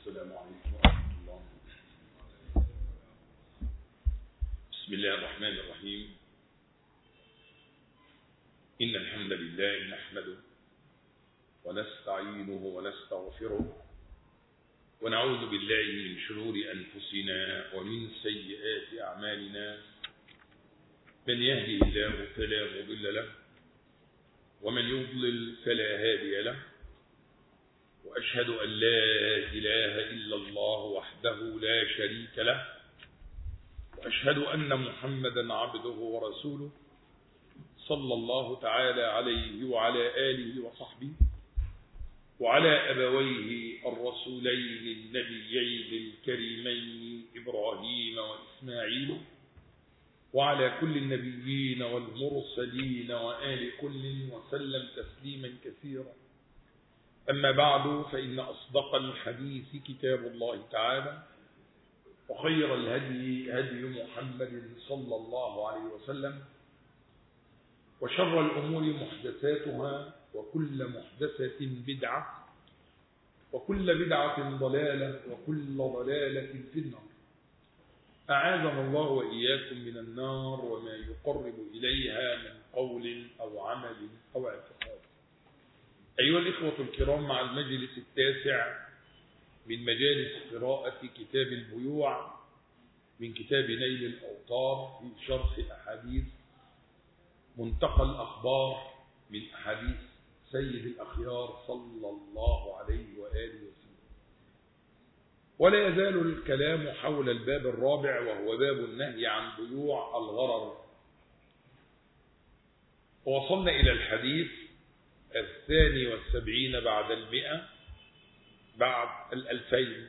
السلام عليكم ورحمة الله بسم الله الرحمن الرحيم إن الحمد لله نحمده ونستعينه ونستغفره ونعوذ بالله من شرور أنفسنا ومن سيئات أعمالنا من يهدي الله فلا مضل له ومن يضلل فلا هادي له وأشهد أن لا إله إلا الله وحده لا شريك له وأشهد أن محمدا عبده ورسوله صلى الله تعالى عليه وعلى آله وصحبه وعلى أبويه الرسولين النبيين الكريمين إبراهيم وإسماعيل وعلى كل النبيين والمرسلين وآل كل وسلم تسليما كثيرا أما بعد فإن أصدق الحديث كتاب الله تعالى وخير الهدي هدي محمد صلى الله عليه وسلم وشر الأمور محدثاتها وكل محدثة بدعة وكل بدعة ضلالة وكل ضلالة في النار أعاذنا الله وإياكم من النار وما يقرب إليها من قول أو عمل أو اعتقاد أيها الإخوة الكرام مع المجلس التاسع من مجالس قراءة كتاب البيوع من كتاب نيل الأوطار في شرح أحاديث منتقى الأخبار من أحاديث سيد الأخيار صلى الله عليه وآله وسلم ولا يزال الكلام حول الباب الرابع وهو باب النهي عن بيوع الغرر ووصلنا إلى الحديث الثاني والسبعين بعد المئة بعد الألفين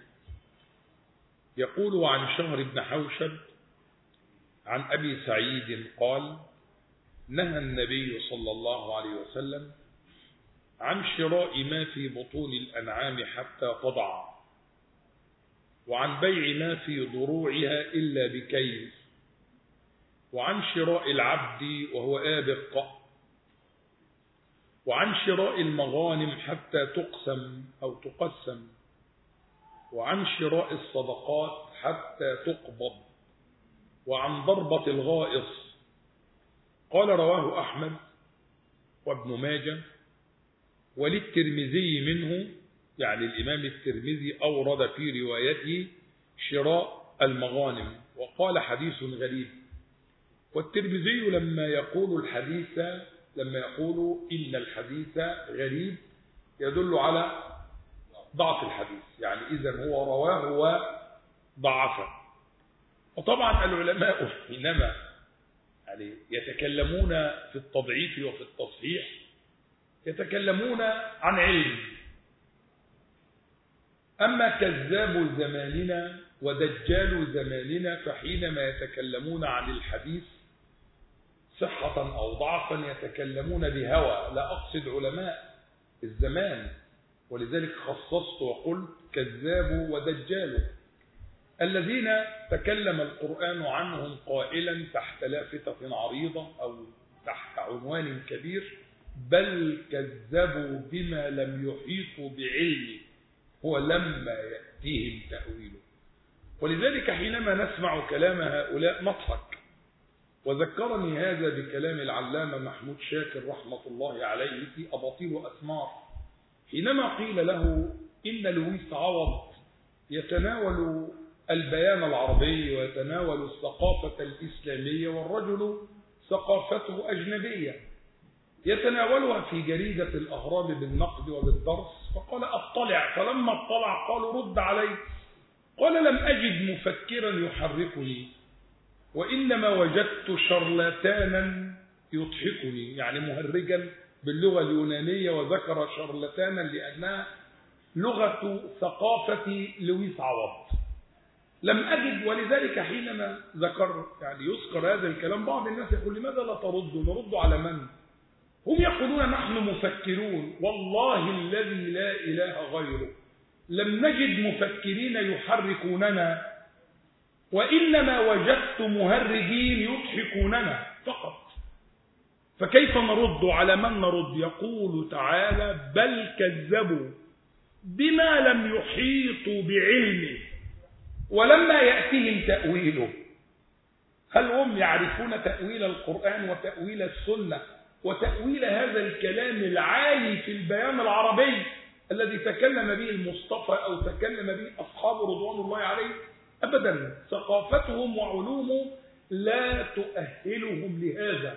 يقول عن شهر بن حوشب عن أبي سعيد قال نهى النبي صلى الله عليه وسلم عن شراء ما في بطون الأنعام حتى تضع وعن بيع ما في ضروعها إلا بكيل وعن شراء العبد وهو آبق وعن شراء المغانم حتى تقسم أو تقسم وعن شراء الصدقات حتى تقبض وعن ضربة الغائص قال رواه أحمد وابن ماجه وللترمذي منه يعني الإمام الترمذي أورد في روايته شراء المغانم وقال حديث غريب والترمذي لما يقول الحديث لما يقول إن الحديث غريب يدل على ضعف الحديث يعني إذا هو رواه وضعفه وطبعا العلماء حينما يعني يتكلمون في التضعيف وفي التصحيح يتكلمون عن علم أما كذاب زماننا ودجال زماننا فحينما يتكلمون عن الحديث صحة أو ضعفا يتكلمون بهوى لا أقصد علماء الزمان ولذلك خصصت وقلت كذاب ودجال الذين تكلم القرآن عنهم قائلا تحت لافتة عريضة أو تحت عنوان كبير بل كذبوا بما لم يحيطوا بعلمه هو لما يأتيهم تأويله ولذلك حينما نسمع كلام هؤلاء نضحك وذكرني هذا بكلام العلامة محمود شاكر رحمة الله عليه في أباطيل أسمار حينما قيل له إن لويس عوض يتناول البيان العربي ويتناول الثقافة الإسلامية والرجل ثقافته أجنبية يتناولها في جريدة الأهرام بالنقد وبالدرس فقال أطلع فلما اطلع قالوا رد علي قال لم أجد مفكرا يحركني وإنما وجدت شرلتانا يضحكني يعني مهرجا باللغة اليونانية وذكر شرلتانا لأنها لغة ثقافة لويس عوض لم أجد ولذلك حينما ذكر يعني يذكر هذا الكلام بعض الناس يقول لماذا لا تردوا نرد على من هم يقولون نحن مفكرون والله الذي لا إله غيره لم نجد مفكرين يحركوننا وإنما وجدت مهرجين يضحكوننا فقط فكيف نرد على من نرد يقول تعالى بل كذبوا بما لم يحيطوا بعلمه ولما يأتيهم تأويله هل هم يعرفون تأويل القرآن وتأويل السنة وتأويل هذا الكلام العالي في البيان العربي الذي تكلم به المصطفى أو تكلم به أصحاب رضوان الله عليه أبدا ثقافتهم وعلومهم لا تؤهلهم لهذا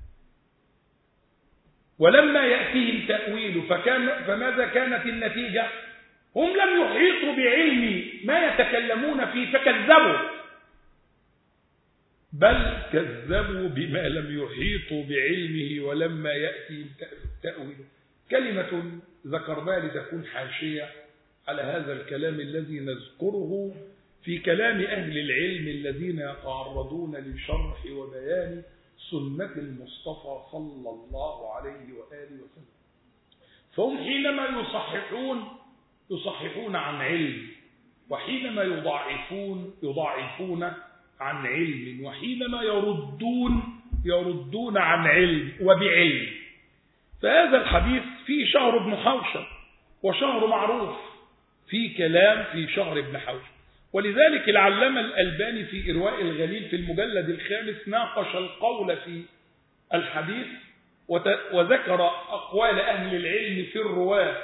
ولما يأتيهم تأويل فكان فماذا كانت النتيجة هم لم يحيطوا بعلم ما يتكلمون فيه فكذبوا بل كذبوا بما لم يحيطوا بعلمه ولما يأتي تأويله كلمة ذكرناها لتكون حاشية على هذا الكلام الذي نذكره في كلام أهل العلم الذين يتعرضون لشرح وبيان سنة المصطفى صلى الله عليه وآله وسلم فهم حينما يصححون يصححون عن علم وحينما يضاعفون يضاعفون عن علم وحينما يردون يردون عن علم وبعلم فهذا الحديث فيه شهر بن حوشب وشهر معروف في كلام في شهر ابن حوشب ولذلك العلامة الألباني في إرواء الغليل في المجلد الخامس ناقش القول في الحديث وذكر أقوال أهل العلم في الرواة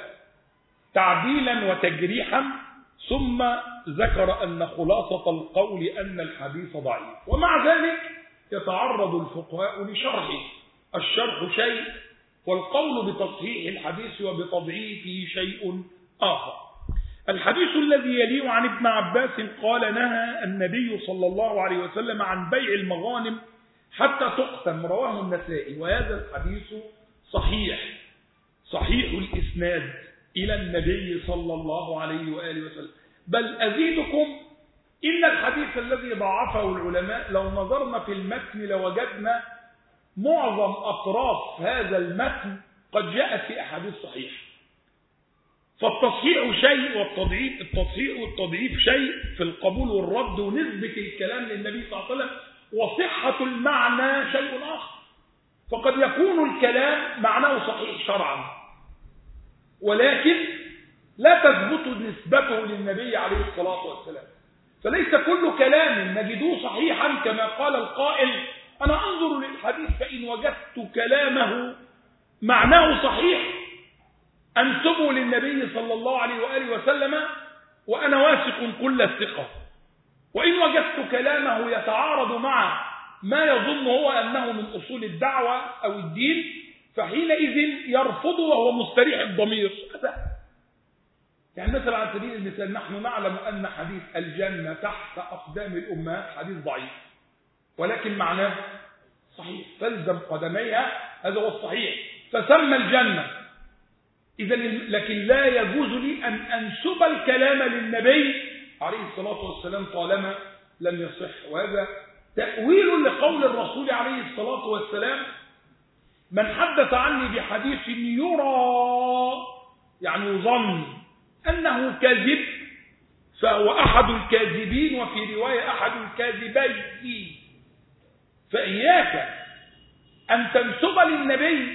تعديلا وتجريحا ثم ذكر أن خلاصة القول أن الحديث ضعيف ومع ذلك يتعرض الفقهاء لشرحه الشرح شيء والقول بتصحيح الحديث وبتضعيفه شيء آخر الحديث الذي يليه عن ابن عباس قال نهى النبي صلى الله عليه وسلم عن بيع المغانم حتى تقسم رواه النسائي وهذا الحديث صحيح صحيح الإسناد إلى النبي صلى الله عليه وآله وسلم بل أزيدكم إن الحديث الذي ضعفه العلماء لو نظرنا في المتن لوجدنا معظم أطراف هذا المتن قد جاءت في أحاديث صحيح فالتصحيح شيء والتضعيف التصحيح والتضعيف شيء في القبول والرد ونسبة الكلام للنبي صلى الله عليه وسلم وصحة المعنى شيء آخر فقد يكون الكلام معناه صحيح شرعا ولكن لا تثبت نسبته للنبي عليه الصلاة والسلام فليس كل كلام نجدوه صحيحا كما قال القائل أنا أنظر للحديث فإن وجدت كلامه معناه صحيح أنسبه للنبي صلى الله عليه وآله وسلم وأنا واثق كل الثقة وإن وجدت كلامه يتعارض مع ما يظن هو أنه من أصول الدعوة أو الدين فحينئذ يرفضه وهو مستريح الضمير يعني مثلا على سبيل المثال نحن نعلم أن حديث الجنة تحت أقدام الأمهات حديث ضعيف ولكن معناه صحيح تلزم قدميها هذا هو الصحيح فسمى الجنة إذا لكن لا يجوز لي أن أنسب الكلام للنبي عليه الصلاة والسلام طالما لم يصح وهذا تأويل لقول الرسول عليه الصلاة والسلام من حدث عني بحديث يرى يعني يظن أنه كذب فهو أحد الكاذبين وفي رواية أحد الكاذبين فإياك أن تنسب للنبي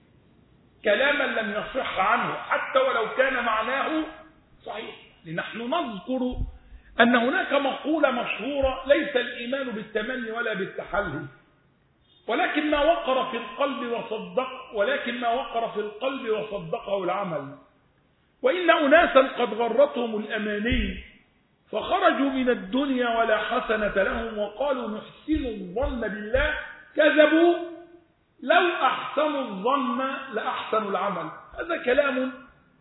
كلاما لم يصح عنه حتى ولو كان معناه صحيح لنحن نذكر أن هناك مقولة مشهورة ليس الإيمان بالتمني ولا بالتحلي ولكن ما وقر في القلب وصدق ولكن ما وقر في القلب وصدقه العمل وإن أناسا قد غرتهم الأماني فخرجوا من الدنيا ولا حسنة لهم وقالوا نحسن الظن بالله كذبوا لو أحسنوا الظن لأحسنوا العمل هذا كلام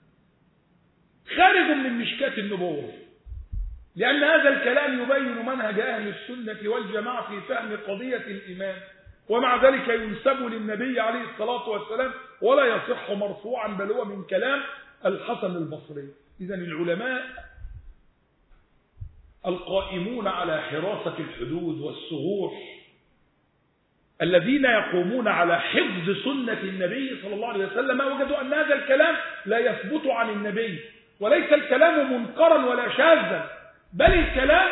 خارج من مشكاة النبوة لأن هذا الكلام يبين منهج أهل السنة والجماعة في فهم قضية الإيمان ومع ذلك ينسب للنبي عليه الصلاة والسلام ولا يصح مرفوعا بل هو من كلام الحسن البصري إذا العلماء القائمون على حراسة الحدود والثغور الذين يقومون على حفظ سنة النبي صلى الله عليه وسلم وجدوا أن هذا الكلام لا يثبت عن النبي وليس الكلام منكرا ولا شاذا بل الكلام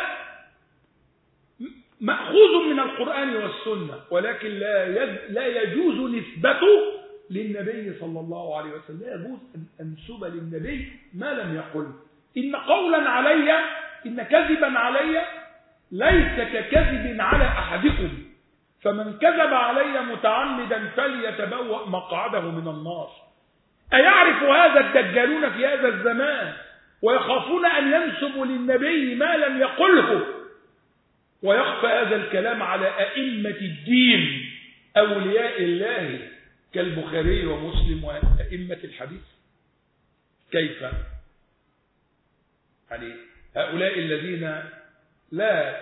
مأخوذ من القرآن والسنة ولكن لا لا يجوز نسبته للنبي صلى الله عليه وسلم لا يجوز أن أنسب للنبي ما لم يقل إن قولا علي إن كذبا علي ليس ككذب على أحدكم فمن كذب علي متعمدا فليتبوأ مقعده من النار أيعرف هذا الدجالون في هذا الزمان ويخافون أن ينسبوا للنبي ما لم يقله ويخفى هذا الكلام على أئمة الدين أولياء الله كالبخاري ومسلم وأئمة الحديث كيف يعني هؤلاء الذين لا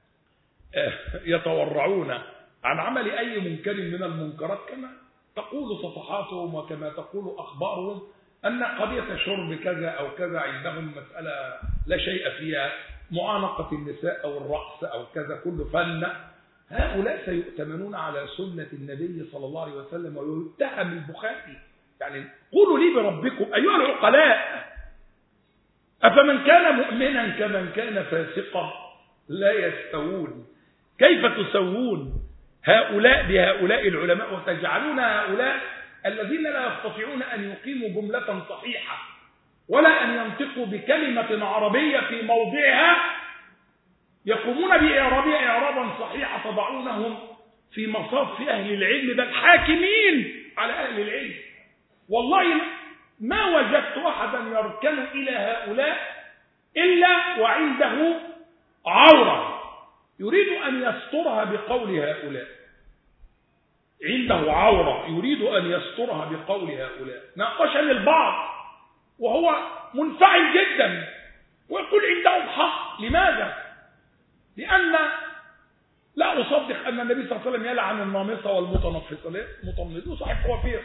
يتورعون عن عمل أي منكر من المنكرات كما تقول صفحاتهم وكما تقول أخبارهم أن قضية شرب كذا أو كذا عندهم مسألة لا شيء فيها معانقة النساء أو الرقص أو كذا كل فن هؤلاء سيؤتمنون على سنة النبي صلى الله عليه وسلم ويتهم البخاري يعني قولوا لي بربكم أيها العقلاء أفمن كان مؤمنا كمن كان فاسقا لا يستوون كيف تسوون هؤلاء بهؤلاء العلماء وتجعلون هؤلاء الذين لا يستطيعون أن يقيموا جملة صحيحة ولا أن ينطقوا بكلمة عربية في موضعها يقومون بإعرابها إعرابا صحيحا تضعونهم في مصاف أهل العلم بل حاكمين على أهل العلم والله ما وجدت أحدا يركن إلى هؤلاء إلا وعنده عورة يريد أن يسترها بقول هؤلاء عنده عورة يريد أن يسترها بقول هؤلاء ناقشني البعض وهو منفعل جدا ويقول عندهم حق لماذا لأن لا أصدق أن النبي صلى الله عليه وسلم يلعن النامصة والمتنفسة ليه؟ متنفسة صاحب كوافير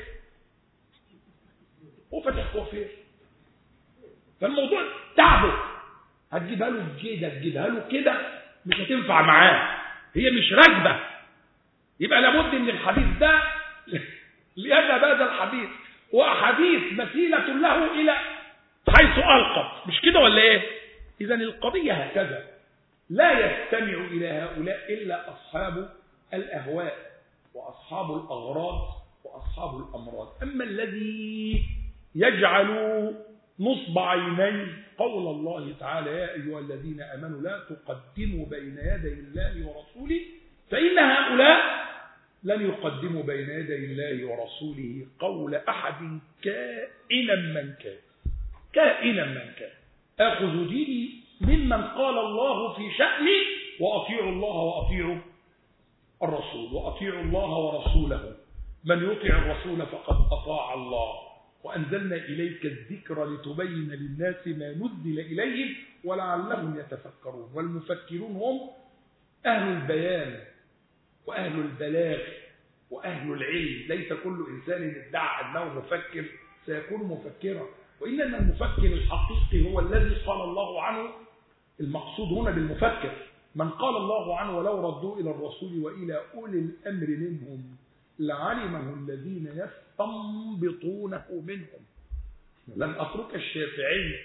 هو فاتح كوافير فالموضوع تعبه هتجيبها له بجيدة تجيبها له كده مش هتنفع معاه هي مش راكبة يبقى لابد ان الحديث ده ليذهب هذا الحديث وأحاديث مثيلة له إلى حيث ألقت مش كده ولا إيه إذا القضية هكذا لا يستمع إلى هؤلاء إلا أصحاب الأهواء وأصحاب الأغراض وأصحاب الأمراض أما الذي يجعل نصب عينيه قول الله تعالى يا أيها الذين أمنوا لا تقدموا بين يدي الله ورسوله فإن هؤلاء لن يقدموا بين يدي الله ورسوله قول أحد كائنا من كان كائنا من كان أخذ ديني ممن قال الله في شأني وأطيعوا الله وأطيعوا الرسول وأطيعوا الله ورسوله من يطع الرسول فقد أطاع الله وأنزلنا إليك الذكر لتبين للناس ما نزل إليهم ولعلهم يتفكرون والمفكرون هم أهل البيان وأهل البلاغ وأهل العلم ليس كل إنسان ادعى أنه مفكر سيكون مفكرا وإنما المفكر الحقيقي هو الذي قال الله عنه المقصود هنا بالمفكر من قال الله عنه ولو ردوا إلى الرسول وإلى أولي الأمر منهم لعلمه الذين يستنبطونه منهم لن أترك الشافعي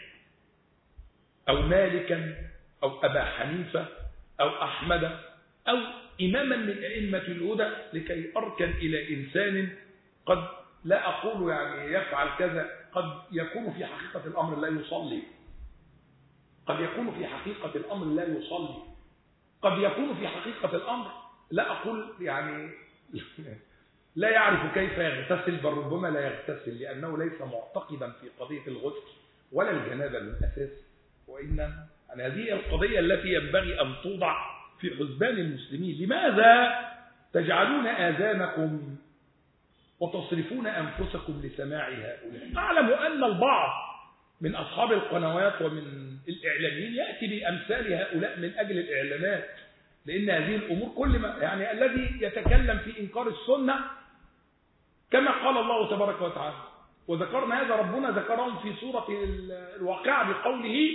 أو مالكا أو أبا حنيفة أو أحمد أو إماما من أئمة الهدى لكي أركن إلى إنسان قد لا أقول يعني يفعل كذا قد يكون في حقيقة الأمر لا يصلي قد يكون في حقيقة الأمر لا يصلي قد يكون في حقيقة الأمر لا أقول يعني لا يعرف كيف يغتسل بل ربما لا يغتسل لأنه ليس معتقدا في قضية الغسل ولا الجنابة من أساس وإن يعني هذه القضية التي ينبغي أن توضع في حسبان المسلمين لماذا تجعلون آذانكم وتصرفون أنفسكم لسماع هؤلاء أعلم أن البعض من أصحاب القنوات ومن الإعلاميين يأتي بأمثال هؤلاء من أجل الإعلانات لأن هذه الأمور كل ما يعني الذي يتكلم في إنكار السنة كما قال الله تبارك وتعالى وذكرنا هذا ربنا ذكرهم في سورة الواقعة بقوله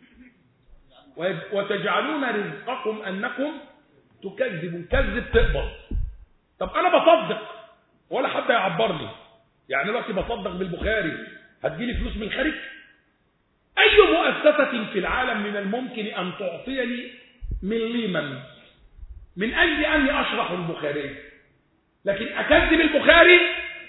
وتجعلون رزقكم أنكم تكذبون كذب تقبض طب أنا بصدق ولا حد يعبر لي يعني دلوقتي بصدق بالبخاري هتجيلي فلوس من الخارج أي مؤسسة في العالم من الممكن أن تعطيني مليما من أجل أني أشرح البخاري لكن أكذب البخاري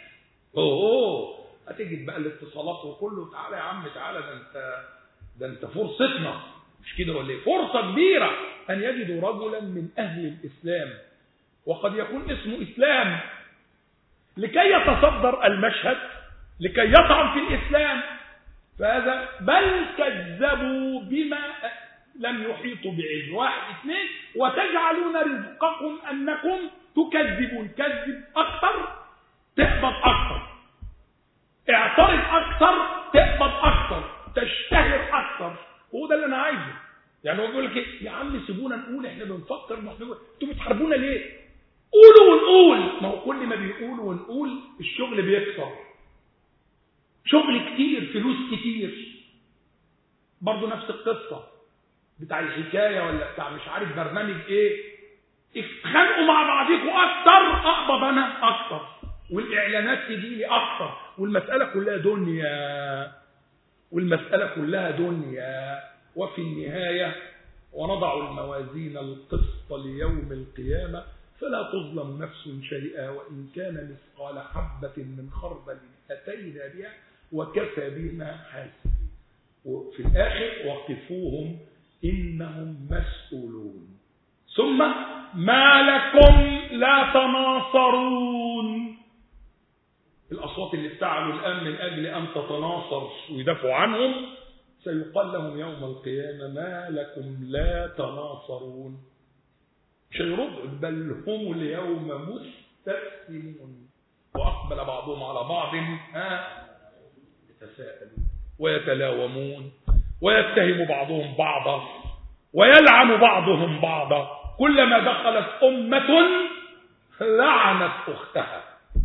اوه هتجد بقى الاتصالات وكله تعالى يا عم تعالى ده انت ده انت فرصتنا مش كده ولا ايه فرصه كبيره ان يجدوا رجلا من اهل الاسلام وقد يكون اسمه اسلام لكي يتصدر المشهد لكي يطعن في الاسلام فهذا بل كذبوا بما لم يحيطوا بعلم واحد اثنين وتجعلون رزقكم انكم تكذبون كذب اكثر تقبض اكثر اعترض اكثر تقبض اكثر تشتهر اكثر هو ده اللي انا عايزه يعني هو بيقول لك ايه يا عم سيبونا نقول احنا بنفكر انتوا بتحاربونا ليه قولوا ونقول ما هو كل ما بيقولوا ونقول الشغل بيكثر شغل كتير فلوس كتير برضه نفس القصه بتاع الحكايه ولا بتاع مش عارف برنامج ايه اتخانقوا مع بعضكم اكتر اقبض انا اكتر والاعلانات تجي لي اكتر والمساله كلها دنيا والمساله كلها دنيا وفي النهايه ونضع الموازين القسط ليوم القيامه فلا تظلم نفس شيئا وان كان مثقال حبه من خردل اتينا بها وكفى بنا حاسبين وفي الاخر وقفوهم انهم مسؤولون ثم ما لكم لا تناصرون الأصوات اللي افتعلوا الآن من أجل أن تتناصر ويدافعوا عنهم سيقال لهم يوم القيامة ما لكم لا تناصرون مش هيرد بل هم اليوم مستسلمون وأقبل بعضهم على بعض ها يتساءلون ويتلاومون ويتهم بعضهم بعضا ويلعن بعضهم بعضا كلما دخلت أمة لعنت أختها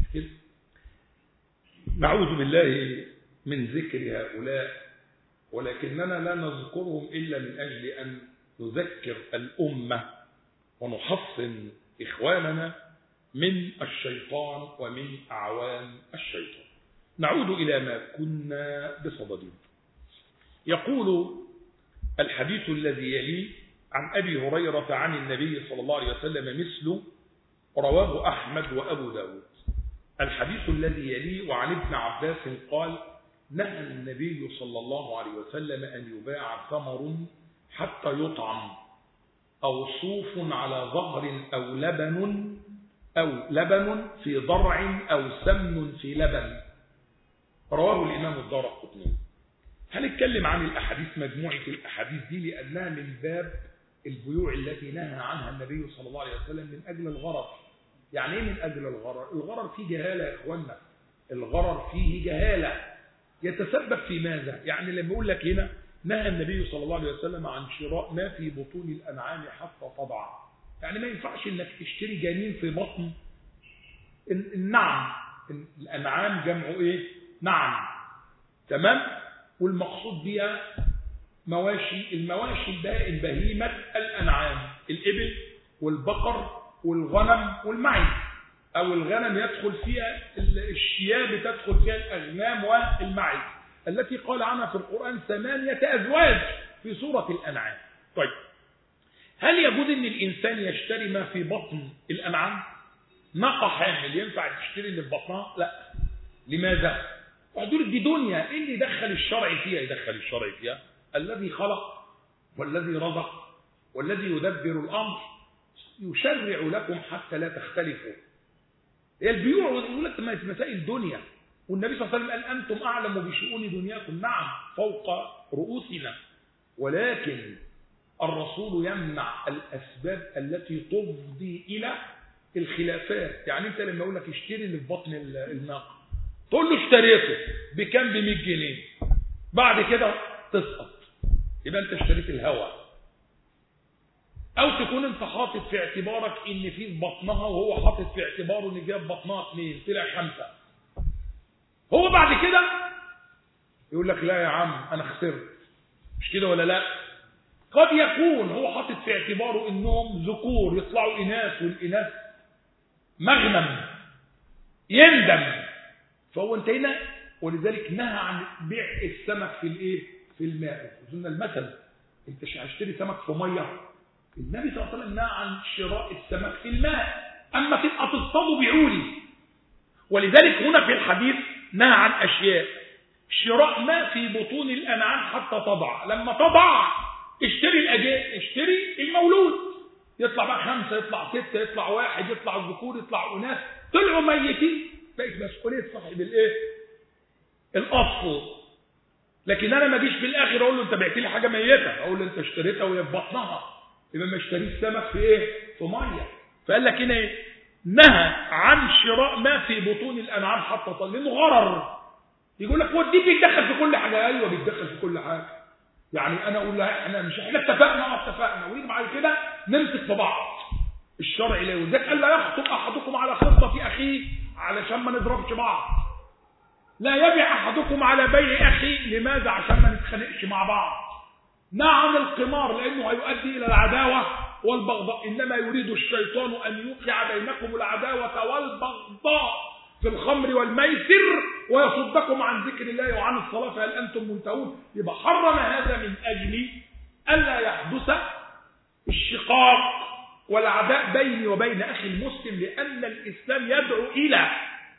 نعوذ بالله من ذكر هؤلاء ولكننا لا نذكرهم إلا من أجل أن نذكر الأمة ونحصن إخواننا من الشيطان ومن أعوان الشيطان نعود إلى ما كنا بصدده يقول الحديث الذي يليه عن أبي هريرة عن النبي صلى الله عليه وسلم مثل رواه أحمد وأبو داود الحديث الذي يليه وعن ابن عباس قال نهى النبي صلى الله عليه وسلم أن يباع ثمر حتى يطعم أو صوف على ظهر أو لبن أو لبن في ضرع أو سمن في لبن رواه الإمام الدار قطني هنتكلم عن الأحاديث مجموعة الأحاديث دي لأنها من باب البيوع التي نهى عنها النبي صلى الله عليه وسلم من أجل الغرر يعني ايه من أجل الغرر الغرر فيه جهالة يا إخوانا الغرر فيه جهالة يتسبب في ماذا يعني لما يقول لك هنا نهى النبي صلى الله عليه وسلم عن شراء ما في بطون الأنعام حتى تضع يعني ما ينفعش انك تشتري جنين في بطن النعم الأنعام جمعه ايه نعم تمام والمقصود بها مواشي المواشي البائن بهيمة الأنعام الإبل والبقر والغنم والمعز أو الغنم يدخل فيها الشياب تدخل فيها الأغنام والمعز التي قال عنها في القرآن ثمانية أزواج في سورة الأنعام طيب هل يجوز أن الإنسان يشتري ما في بطن الأنعام ناقة حامل ينفع تشتري اللي في بطنها لا لماذا وهدول دي دنيا ايه اللي يدخل الشرع فيها يدخل الشرع فيها الذي خلق والذي رزق والذي يدبر الامر يشرع لكم حتى لا تختلفوا هي البيوع يقول لك مسائل دنيا والنبي صلى الله عليه وسلم قال انتم اعلم بشؤون دنياكم نعم فوق رؤوسنا ولكن الرسول يمنع الاسباب التي تفضي الى الخلافات يعني انت لما اقول لك اشتري اللي في بطن الناقه تقول له اشتريته بكام ب 100 جنيه بعد كده تسقط يبقى انت اشتريت الهوى او تكون انت حاطط في اعتبارك ان في في بطنها وهو حاطط في اعتباره ان جاب بطنها اثنين طلع خمسه هو بعد كده يقول لك لا يا عم انا خسرت مش كده ولا لا قد يكون هو حاطط في اعتباره انهم ذكور يطلعوا اناث والاناث مغنم يندم فهو انتهينا ولذلك نهى عن بيع السمك في الايه في الماء قلنا المثل انت مش هشتري سمك في ميه النبي صلى الله عليه وسلم نهى عن شراء السمك في الماء اما تبقى تصطادوا بيعوا لي ولذلك هنا في الحديث نهى عن أشياء شراء ما في بطون الأنعام حتى تضع لما تضع اشتري الأجاء اشتري المولود يطلع بقى خمسة يطلع ستة يطلع واحد يطلع الذكور يطلع أناس طلعوا ميتين بقت مسؤولية صاحب الايه الأصل لكن أنا ما اجيش في الآخر أقول له أنت بعت لي حاجة ميتة أقول له أنت اشتريتها وهي في بطنها يبقى ما اشتريت سمك في إيه في مية فقال لك هنا إيه نهى عن شراء ما في بطون الأنعام حتى طل لأنه غرر يقول لك هو الدين بيتدخل في كل حاجة أيوه بيتدخل في كل حاجة يعني أنا أقول لها إحنا مش إحنا اتفقنا اه اتفقنا ونيجي بعد كده نمسك في بعض الشرع لا وذلك قال لا يخطب أحدكم على خطبة أخيه علشان ما نضربش بعض لا يبيع أحدكم على بيع أخيه لماذا عشان ما نتخانقش مع بعض نعم القمار لأنه هيؤدي إلى العداوة والبغضاء إنما يريد الشيطان أن يوقع بينكم العداوة والبغضاء في الخمر والميسر ويصدكم عن ذكر الله وعن الصلاة فهل أنتم منتهون يبقى حرم هذا من أجل ألا يحدث الشقاق والعداء بيني وبين أخي المسلم لأن الإسلام يدعو إلى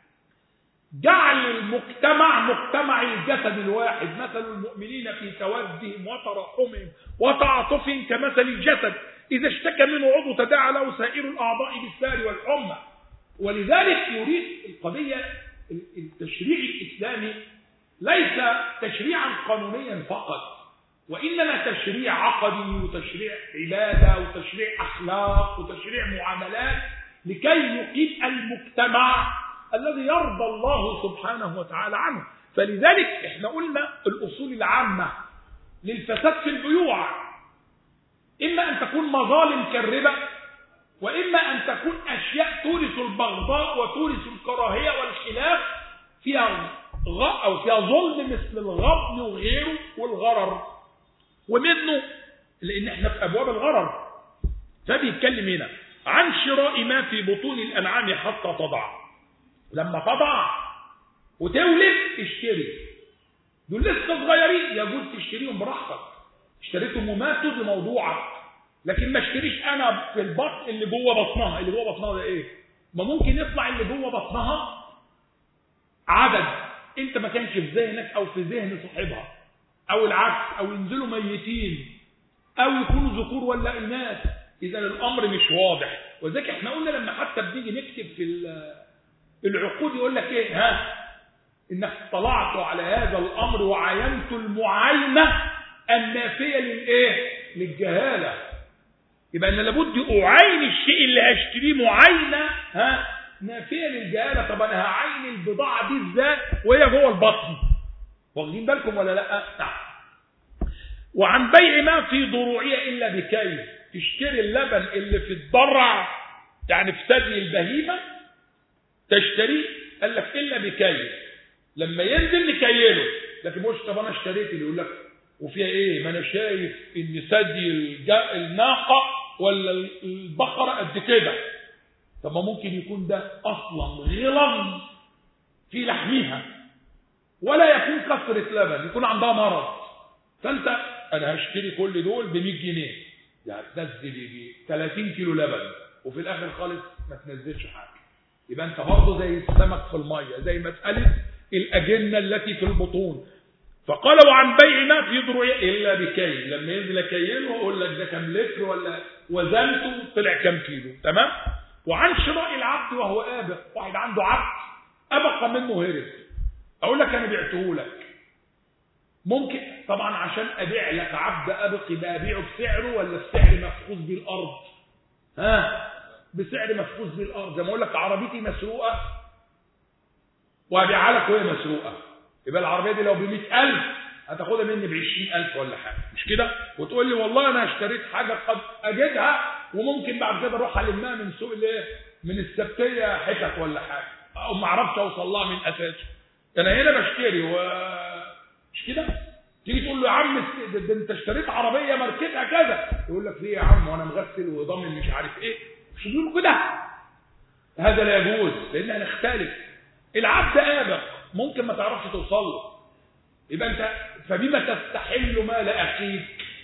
جعل المجتمع مجتمع الجسد الواحد مثل المؤمنين في تودهم وترحمهم وتعاطفهم كمثل الجسد إذا اشتكى منه عضو تداعى له سائر الأعضاء بالسار والحمى ولذلك يريد القضية التشريع الإسلامي ليس تشريعا قانونيا فقط وإنما تشريع عقدي وتشريع عبادة وتشريع أخلاق وتشريع معاملات لكي يقيم المجتمع الذي يرضى الله سبحانه وتعالى عنه فلذلك احنا قلنا الأصول العامة للفساد في البيوع إما أن تكون مظالم كالربا وإما أن تكون أشياء تورث البغضاء وتورث الكراهية والخلاف فيها غ أو فيها ظلم مثل الغبن وغيره والغرر ومنه لأن احنا في أبواب الغرر فبيتكلم هنا عن شراء ما في بطون الأنعام حتى تضع لما تضع وتولد اشتري دول لسه صغيرين يجوز تشتريهم براحتك اشتريتهم وماتوا دي موضوعك لكن ما اشتريش انا في البطن اللي جوه بطنها اللي جوه بطنها ده ايه ما ممكن يطلع اللي جوه بطنها عدد انت ما كانش في ذهنك او في ذهن صاحبها او العكس او ينزلوا ميتين او يكونوا ذكور ولا اناث اذا الامر مش واضح وذلك احنا قلنا لما حتى بنيجي نكتب في العقود يقول لك ايه ها انك اطلعت على هذا الامر وعاينت المعاينه النافيه للايه للجهاله يبقى انا لابد اعاين الشيء اللي هشتريه معاينه ها نافيه للجهاله طب انا هعين البضاعه دي ازاي وهي جوه البطن واخدين بالكم ولا لا نعم وعن بيع ما في ضروعيه الا بكيل تشتري اللبن اللي في الضرع يعني في ثدي البهيمه تشتريه قال لك الا بكيل لما ينزل نكيله لكن مش طب انا اشتريت اللي يقول لك وفيها ايه ما انا شايف ان ثدي الناقه ولا البقره قد كده طب ما ممكن يكون ده اصلا غلظ في لحمها ولا يكون كثره لبن يكون عندها مرض فانت انا هشتري كل دول ب 100 جنيه يعني تنزل يجي 30 كيلو لبن وفي الاخر خالص ما تنزلش حاجه يبقى انت برضه زي السمك في الميه زي مساله الاجنه التي في البطون فقال وعن بيع ما في ضروعه الا بكيل لما ينزل كيله واقول لك ده كام لتر ولا وزنته طلع كام كيلو تمام وعن شراء العبد وهو ابق واحد عنده عبد ابق منه هرب اقول لك انا بعته لك ممكن طبعا عشان ابيع لك عبد ابق يبقى ابيعه بسعره ولا بسعر مفقود بيه الارض ها بسعر مفقود بيه الارض زي ما اقول لك عربيتي مسروقه وابيعها لك وهي مسروقه يبقى العربيه دي لو ب 100000 هتاخدها مني ب 20000 ولا حاجه مش كده وتقول لي والله انا اشتريت حاجه قد اجدها وممكن بعد كده اروح المها من سوق الايه من السبتيه حتت ولا حاجه او ما اعرفش اوصل لها من اساسه انا هنا بشتري و مش كده تيجي تقول له يا عم ده, ده انت اشتريت عربيه ماركتها كذا يقول لك ليه يا عم وانا مغسل وضامن مش عارف ايه مش بيقولوا كده هذا لا يجوز لان هنختلف العبد ابق ممكن ما تعرفش توصل له يبقى انت فبما تستحل مال اخيك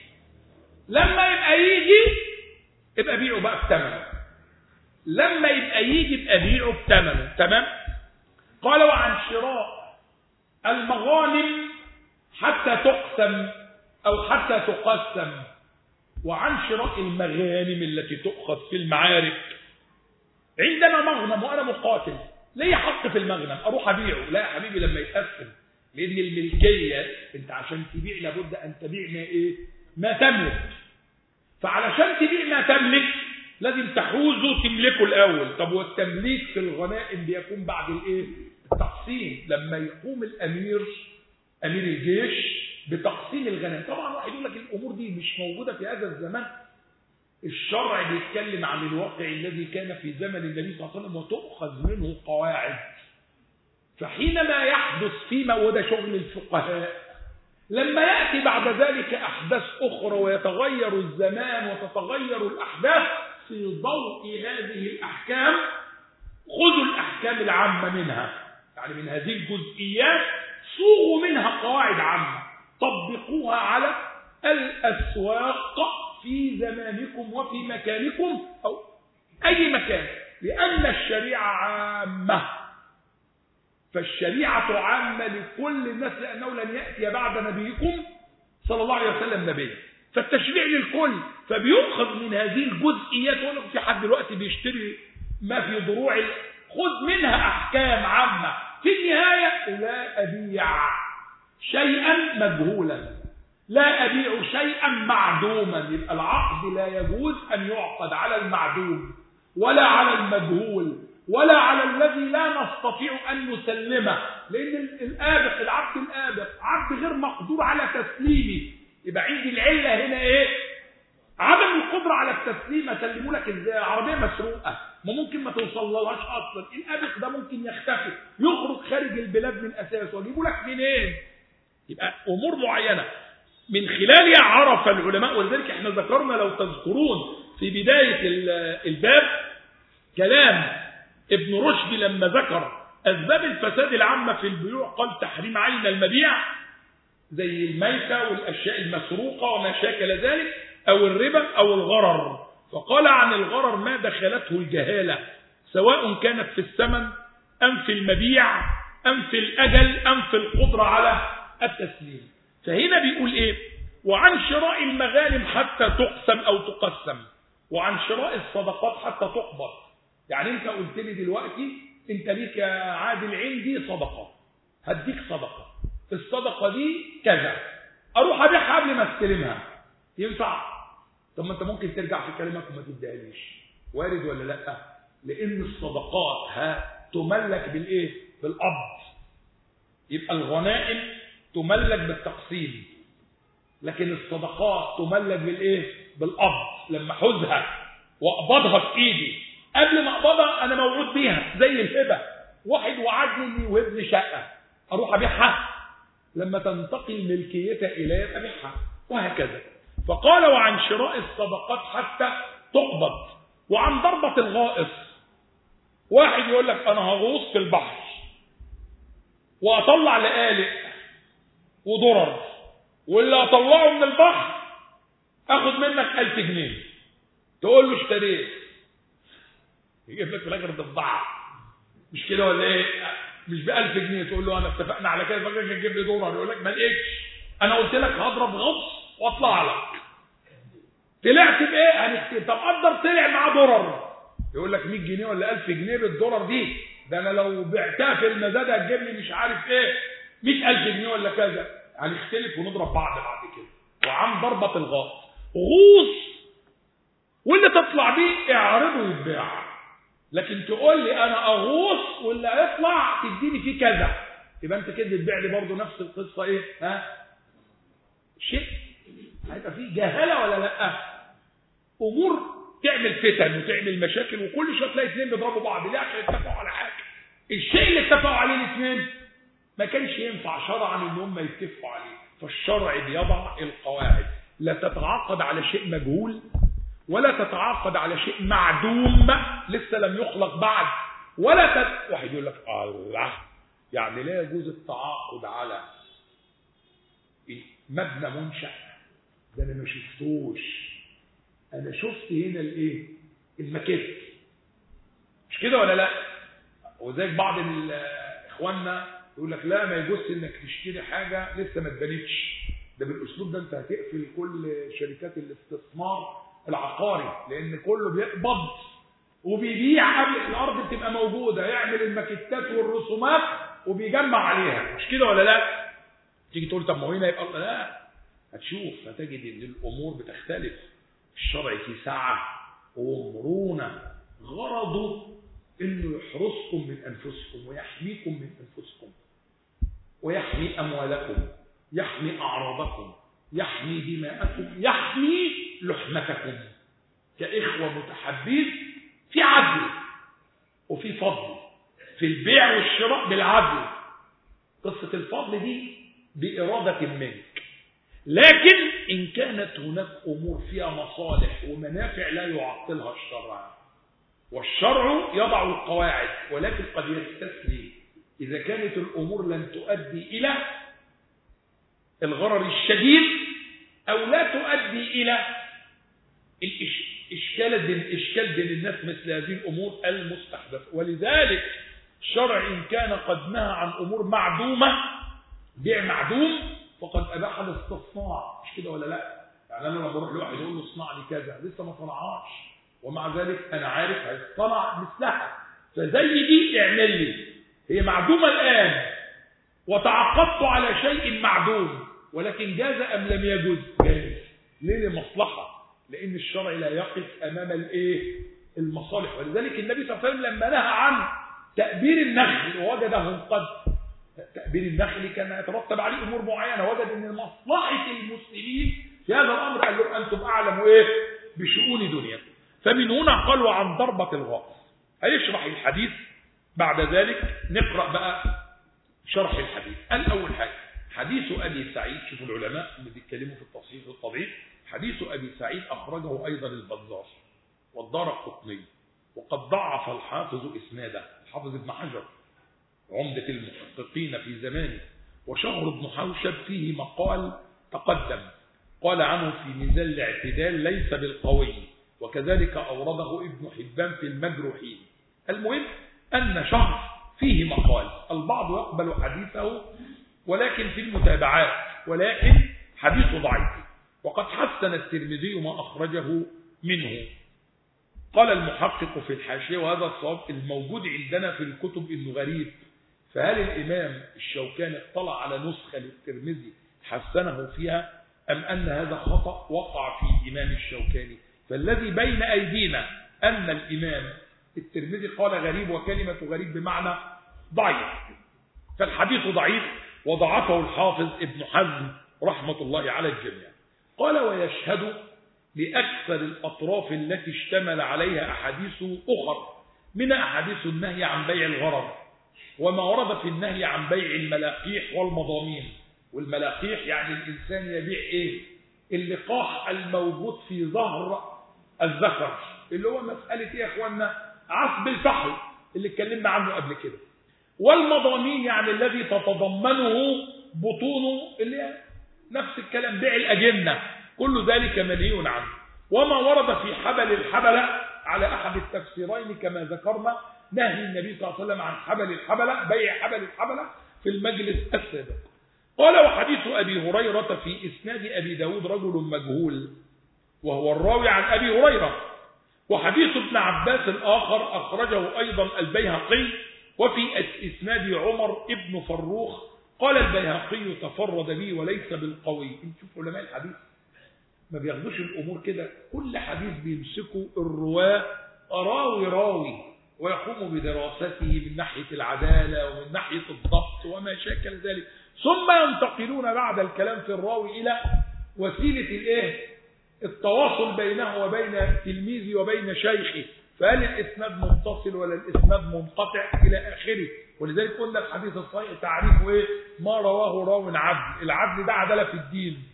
لما يبقى يجي يبقى بيعه بقى بثمنه لما يبقى يجي يبقى بيعه بثمنه تمام قال وعن شراء المغانم حتى تقسم أو حتى تقسم وعن شراء المغانم التي تؤخذ في المعارك عندنا مغنم وأنا مقاتل ليه حق في المغنم أروح أبيعه لا يا حبيبي لما يتقسم لأن الملكية أنت عشان تبيع لابد أن تبيع ما إيه ما تملك فعلشان تبيع ما تملك لازم تحوزه تملكه الأول طب والتمليك في الغنائم بيكون بعد الإيه التقسيم لما يقوم الأمير أمير الجيش بتقسيم الغنائم طبعا واحد يقول لك الأمور دي مش موجودة في هذا الزمان الشرع بيتكلم عن الواقع الذي كان في زمن النبي صلى الله عليه وسلم وتؤخذ منه قواعد فحينما يحدث فيما وده شغل الفقهاء لما يأتي بعد ذلك أحداث أخرى ويتغير الزمان وتتغير الأحداث في ضوء هذه الأحكام خذوا الأحكام العامة منها يعني من هذه الجزئيات صوغوا منها قواعد عامة طبقوها على الأسواق في زمانكم وفي مكانكم أو أي مكان لأن الشريعة عامة فالشريعة عامة لكل الناس لأنه لن يأتي بعد نبيكم صلى الله عليه وسلم نبي فالتشريع للكل فبيؤخذ من هذه الجزئيات ولو في حد دلوقتي بيشتري ما في ضروع خذ منها أحكام عامة في النهاية لا أبيع شيئا مجهولا لا أبيع شيئا معدوما يبقى العقد لا يجوز أن يعقد على المعدوم ولا على المجهول ولا على الذي لا نستطيع أن نسلمه لأن الآبق العبد الآبق عبد غير مقدور على تسليمه يبقى عندي العلة هنا إيه عدم القدرة على التسليم أسلمه لك إزاي عربية مسروقة ما ممكن ما توصلهاش أصلا الآبق ده ممكن يختفي يخرج خارج البلاد من أساسه وأجيبه لك منين يبقى أمور معينة من خلالها عرف العلماء ولذلك احنا ذكرنا لو تذكرون في بداية الباب كلام ابن رشد لما ذكر أسباب الفساد العامة في البيوع قال تحريم عين المبيع زي الميتة والأشياء المسروقة وما شاكل ذلك أو الربا أو الغرر فقال عن الغرر ما دخلته الجهالة سواء كانت في الثمن أم في المبيع أم في الأجل أم في القدرة على التسليم فهنا بيقول إيه وعن شراء المغانم حتى تقسم أو تقسم وعن شراء الصدقات حتى تقبض يعني انت قلت لي دلوقتي انت ليك يا عادل عندي صدقة هديك صدقة الصدقة دي كذا اروح ابيعها قبل ما استلمها ينفع طب ما انت ممكن ترجع في كلامك وما تديهاليش وارد ولا لا لان الصدقات ها تملك بالايه بالقبض يبقى الغنائم تملك بالتقسيم لكن الصدقات تملك بالايه بالقبض لما احوزها واقبضها في ايدي قبل ما اقبضها انا موعود بيها زي الهبه واحد وعدني اني وابن شقه اروح ابيعها لما تنتقل ملكيتها الي ابيعها وهكذا فقال وعن شراء الصدقات حتى تقبض وعن ضربة الغائص واحد يقول لك انا هغوص في البحر واطلع لقالق وضرر واللي اطلعه من البحر اخد منك ألف جنيه تقول له اشتريت يجيب لك في الاخر ضفدعه مش كده ولا ايه مش ب 1000 جنيه تقول له انا اتفقنا على كده فاكرك هتجيب لي دولار يقول لك ما لقيتش انا قلت لك هضرب غطس واطلع لك طلعت بايه هنكتب طب قدر طلع معاه دولار يقول لك 100 جنيه ولا 1000 جنيه بالدولار دي ده انا لو بعتها في المزاد هتجيب لي مش عارف ايه 100000 جنيه ولا كذا هنختلف ونضرب بعض بعد كده وعن ضربة الغاص غوص واللي تطلع بيه اعرضه يتباع لكن تقول لي انا اغوص واللي هيطلع تديني فيه كذا يبقى انت كده بتبيع لي برضه نفس القصه ايه ها شيء هيبقى فيه جهاله ولا لا امور تعمل فتن وتعمل مشاكل وكل شويه تلاقي اثنين بيضربوا بعض ليه عشان يتفقوا على حاجه الشيء اللي اتفقوا عليه الاثنين ما كانش ينفع شرعا ان هم يتفقوا عليه فالشرع بيضع القواعد لا تتعاقد على شيء مجهول ولا تتعاقد على شيء معدوم لسه لم يخلق بعد ولا تت... واحد يقول لك الله يعني لا يجوز التعاقد على مبنى منشأ ده انا ما شفتوش انا شفت هنا الايه المكت مش كده ولا لا وذلك بعض اخواننا يقول لك لا ما يجوز انك تشتري حاجه لسه ما اتبنتش ده بالاسلوب ده انت هتقفل كل شركات الاستثمار العقاري لان كله بيقبض وبيبيع قبل الارض بتبقى موجوده يعمل الماكيتات والرسومات وبيجمع عليها مش كده ولا لا تيجي تقول طب ما هو هنا يبقى لا هتشوف هتجد ان الامور بتختلف الشرع في سعه ومرونه غرضه انه يحرسكم من انفسكم ويحميكم من انفسكم ويحمي اموالكم يحمي اعراضكم يحمي دماءكم يحمي لحمتكم كاخوه متحابين في عدل وفي فضل في البيع والشراء بالعدل قصه الفضل دي باراده منك لكن ان كانت هناك امور فيها مصالح ومنافع لا يعطلها الشرع والشرع يضع القواعد ولكن قد يستثني إذا كانت الأمور لن تؤدي إلى الغرر الشديد أو لا تؤدي إلى الإشكال بين إشكال بين الناس مثل هذه الأمور المستحدثة ولذلك الشرع إن كان قد نهى عن أمور معدومة بيع معدوم فقد أباح الاستصناع مش كده ولا لا يعني أنا لما بروح لواحد يقول له اصنع لي كذا لسه ما صنعهاش ومع ذلك أنا عارف هيصطنع مثلها فزي دي اعمل لي هي معدومة الآن وتعاقدت على شيء معدوم ولكن جاز أم لم يجوز جاز ليه لمصلحة لأن الشرع لا يقف أمام الإيه المصالح ولذلك النبي صلى الله عليه وسلم لما نهى عن تأبير النخل ووجده قد تأبير النخل كان يترتب عليه أمور معينة وجد أن مصلحة المسلمين في هذا الأمر قال لهم أنتم أعلموا إيه بشؤون دنياكم فمن هنا قالوا عن ضربة الغاص هيشرح الحديث بعد ذلك نقرأ بقى شرح الحديث الأول حاجة حديث أبي سعيد شوفوا العلماء اللي بيتكلموا في التصحيح والتضعيف حديث أبي سعيد أخرجه أيضا البزار والدار القطني وقد ضعف الحافظ إسناده الحافظ ابن حجر عمدة المحققين في زمانه وشهر بن حوشب فيه مقال تقدم قال عنه في ميزان الاعتدال ليس بالقوي وكذلك أورده ابن حبان في المجروحين المهم أن شهر فيه مقال البعض يقبل حديثه ولكن في المتابعات ولكن حديث ضعيف وقد حسن الترمذي ما أخرجه منه قال المحقق في الحاشية وهذا الصواب الموجود عندنا في الكتب إنه غريب فهل الإمام الشوكاني اطلع على نسخة للترمذي حسنه فيها أم أن هذا خطأ وقع في إمام الشوكاني فالذي بين أيدينا أن الإمام الترمذي قال غريب وكلمة غريب بمعنى ضعيف فالحديث ضعيف وضعفه الحافظ ابن حزم رحمة الله على الجميع قال ويشهد لأكثر الأطراف التي اشتمل عليها أحاديث أخر من أحاديث النهي عن بيع الغرض وما ورد في النهي عن بيع الملاقيح والمضامين والملاقيح يعني الإنسان يبيع إيه اللقاح الموجود في ظهر الذكر اللي هو مسألة إيه يا أخوانا عصب الفحل اللي اتكلمنا عنه قبل كده والمضامين يعني الذي تتضمنه بطونه اللي هي نفس الكلام بيع الأجنة كل ذلك منهي عنه وما ورد في حبل الحبلة على أحد التفسيرين كما ذكرنا نهي النبي صلى الله عليه وسلم عن حبل الحبلة بيع حبل الحبلة في المجلس السابق قال وحديث أبي هريرة في إسناد أبي داود رجل مجهول وهو الراوي عن أبي هريرة وحديث ابن عباس الآخر أخرجه أيضا البيهقي وفي إسناد عمر ابن فروخ قال البيهقي تفرد به وليس بالقوي نشوف علماء الحديث ما بياخدوش الأمور كده كل حديث بيمسكوا الرواة راوي راوي ويقوم بدراسته من ناحية العدالة ومن ناحية الضبط وما شاكل ذلك ثم ينتقلون بعد الكلام في الراوي إلى وسيلة الإيه؟ التواصل بينه وبين تلميذه وبين شيخه فهل الإسناد متصل ولا الإسناد منقطع إلى آخره ولذلك قلنا الحديث الصحيح تعريفه إيه؟ ما رواه راو عدل العدل ده عدالة في الدين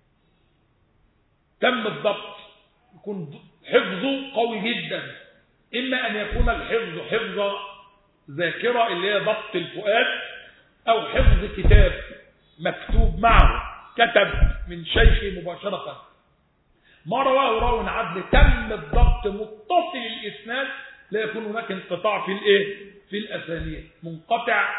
تم الضبط يكون حفظه قوي جدا إما أن يكون الحفظ حفظ ذاكرة اللي هي ضبط الفؤاد أو حفظ كتاب مكتوب معه كتب من شيخه مباشرة ما رواه راو عدل تم الضبط متصل الإسناد لا يكون هناك انقطاع في الايه في الأسانيد منقطع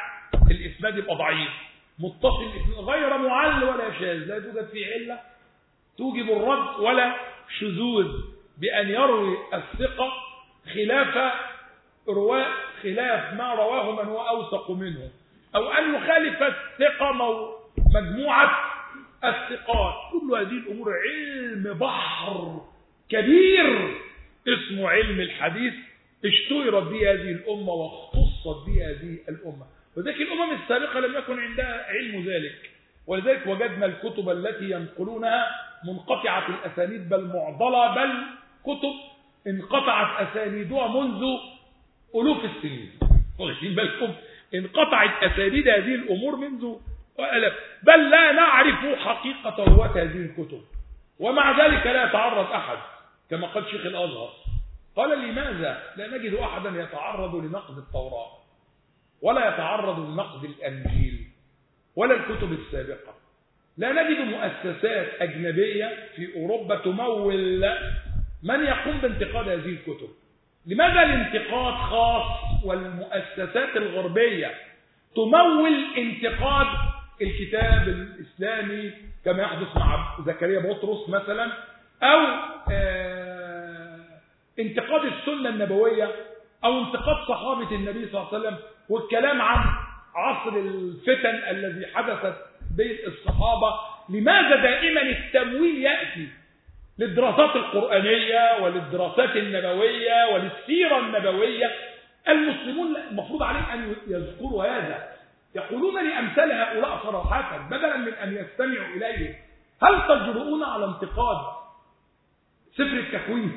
الإسناد يبقى ضعيف متصل غير معل ولا شاذ لا توجد فيه علة توجب الرد ولا شذوذ بأن يروي الثقة خلاف رواء خلاف ما رواه من هو أوثق منه أو أن يخالف الثقة مجموعة الثقات كل هذه الأمور علم بحر كبير اسمه علم الحديث اشتهرت به هذه الأمة واختصت به هذه الأمة وذلك الأمم السابقة لم يكن عندها علم ذلك ولذلك وجدنا الكتب التي ينقلونها منقطعة الأسانيد بل معضلة بل كتب انقطعت أسانيدها منذ ألوف السنين واخدين بالكم انقطعت أسانيد هذه الأمور منذ ألف بل لا نعرف حقيقة رواة هذه الكتب ومع ذلك لا يتعرض أحد كما قال شيخ الأزهر قال لماذا لا نجد أحدا يتعرض لنقد التوراة ولا يتعرض لنقد الأنجيل ولا الكتب السابقة لا نجد مؤسسات أجنبية في أوروبا تمول من يقوم بانتقاد هذه الكتب لماذا الانتقاد خاص والمؤسسات الغربية تمول انتقاد الكتاب الإسلامي كما يحدث مع زكريا بطرس مثلا أو آه، انتقاد السنة النبوية أو انتقاد صحابة النبي صلى الله عليه وسلم والكلام عن عصر الفتن الذي حدثت بين الصحابة لماذا دائما التمويل يأتي للدراسات القرآنية وللدراسات النبوية وللسيرة النبوية المسلمون المفروض عليهم أن يذكروا هذا يقولون لأمثال هؤلاء صراحة بدلا من أن يستمعوا إليه هل تجرؤون على انتقاد سفر التكوين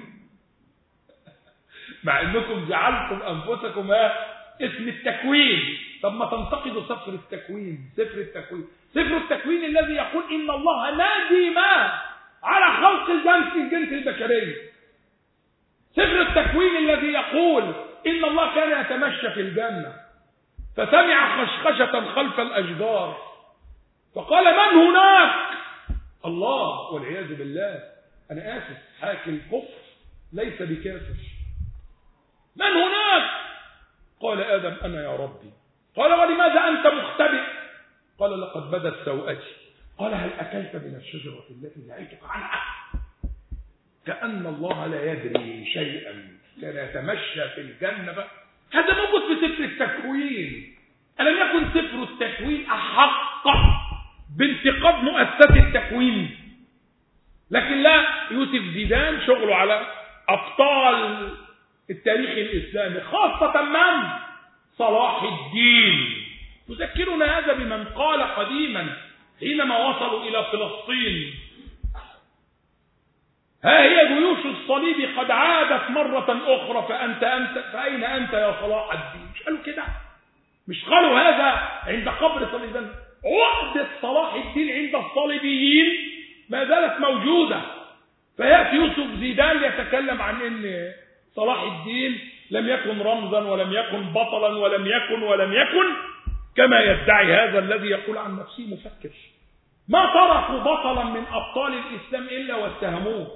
مع أنكم جعلتم أنفسكم اسم التكوين طب ما تنتقدوا سفر التكوين سفر التكوين سفر التكوين الذي يقول إن الله ندم على خلق الجنس الجنس البشري سفر التكوين الذي يقول إن الله كان يتمشى في الجنة فسمع خشخشة خلف الأشجار فقال من هناك الله والعياذ بالله أنا آسف حاكي الكفر ليس بكافر من هناك قال آدم أنا يا ربي قال ولماذا أنت مختبئ قال لقد بدت سوءتي قال هل أكلت من الشجرة التي نهيتك عنها كأن الله لا يدري شيئا كان يتمشى في الجنة هذا موجود في سفر التكوين ألم يكن سفر التكوين أحق بانتقاد مؤسسة التكوين لكن لا يوسف زيدان شغله على أبطال التاريخ الإسلامي خاصة من؟ صلاح الدين يذكرنا هذا بمن قال قديما حينما وصلوا إلى فلسطين ها هي جيوش الصليب قد عادت مرة أخرى فأنت أنت فأين أنت يا صلاح الدين مش قالوا كده مش قالوا هذا عند قبر صليبان عقدة صلاح الدين عند الصليبيين ما زالت موجودة فيأتي يوسف زيدان يتكلم عن أن صلاح الدين لم يكن رمزا ولم يكن بطلا ولم يكن ولم يكن كما يدعي هذا الذي يقول عن نفسه مفكر ما تركوا بطلا من أبطال الإسلام إلا واتهموه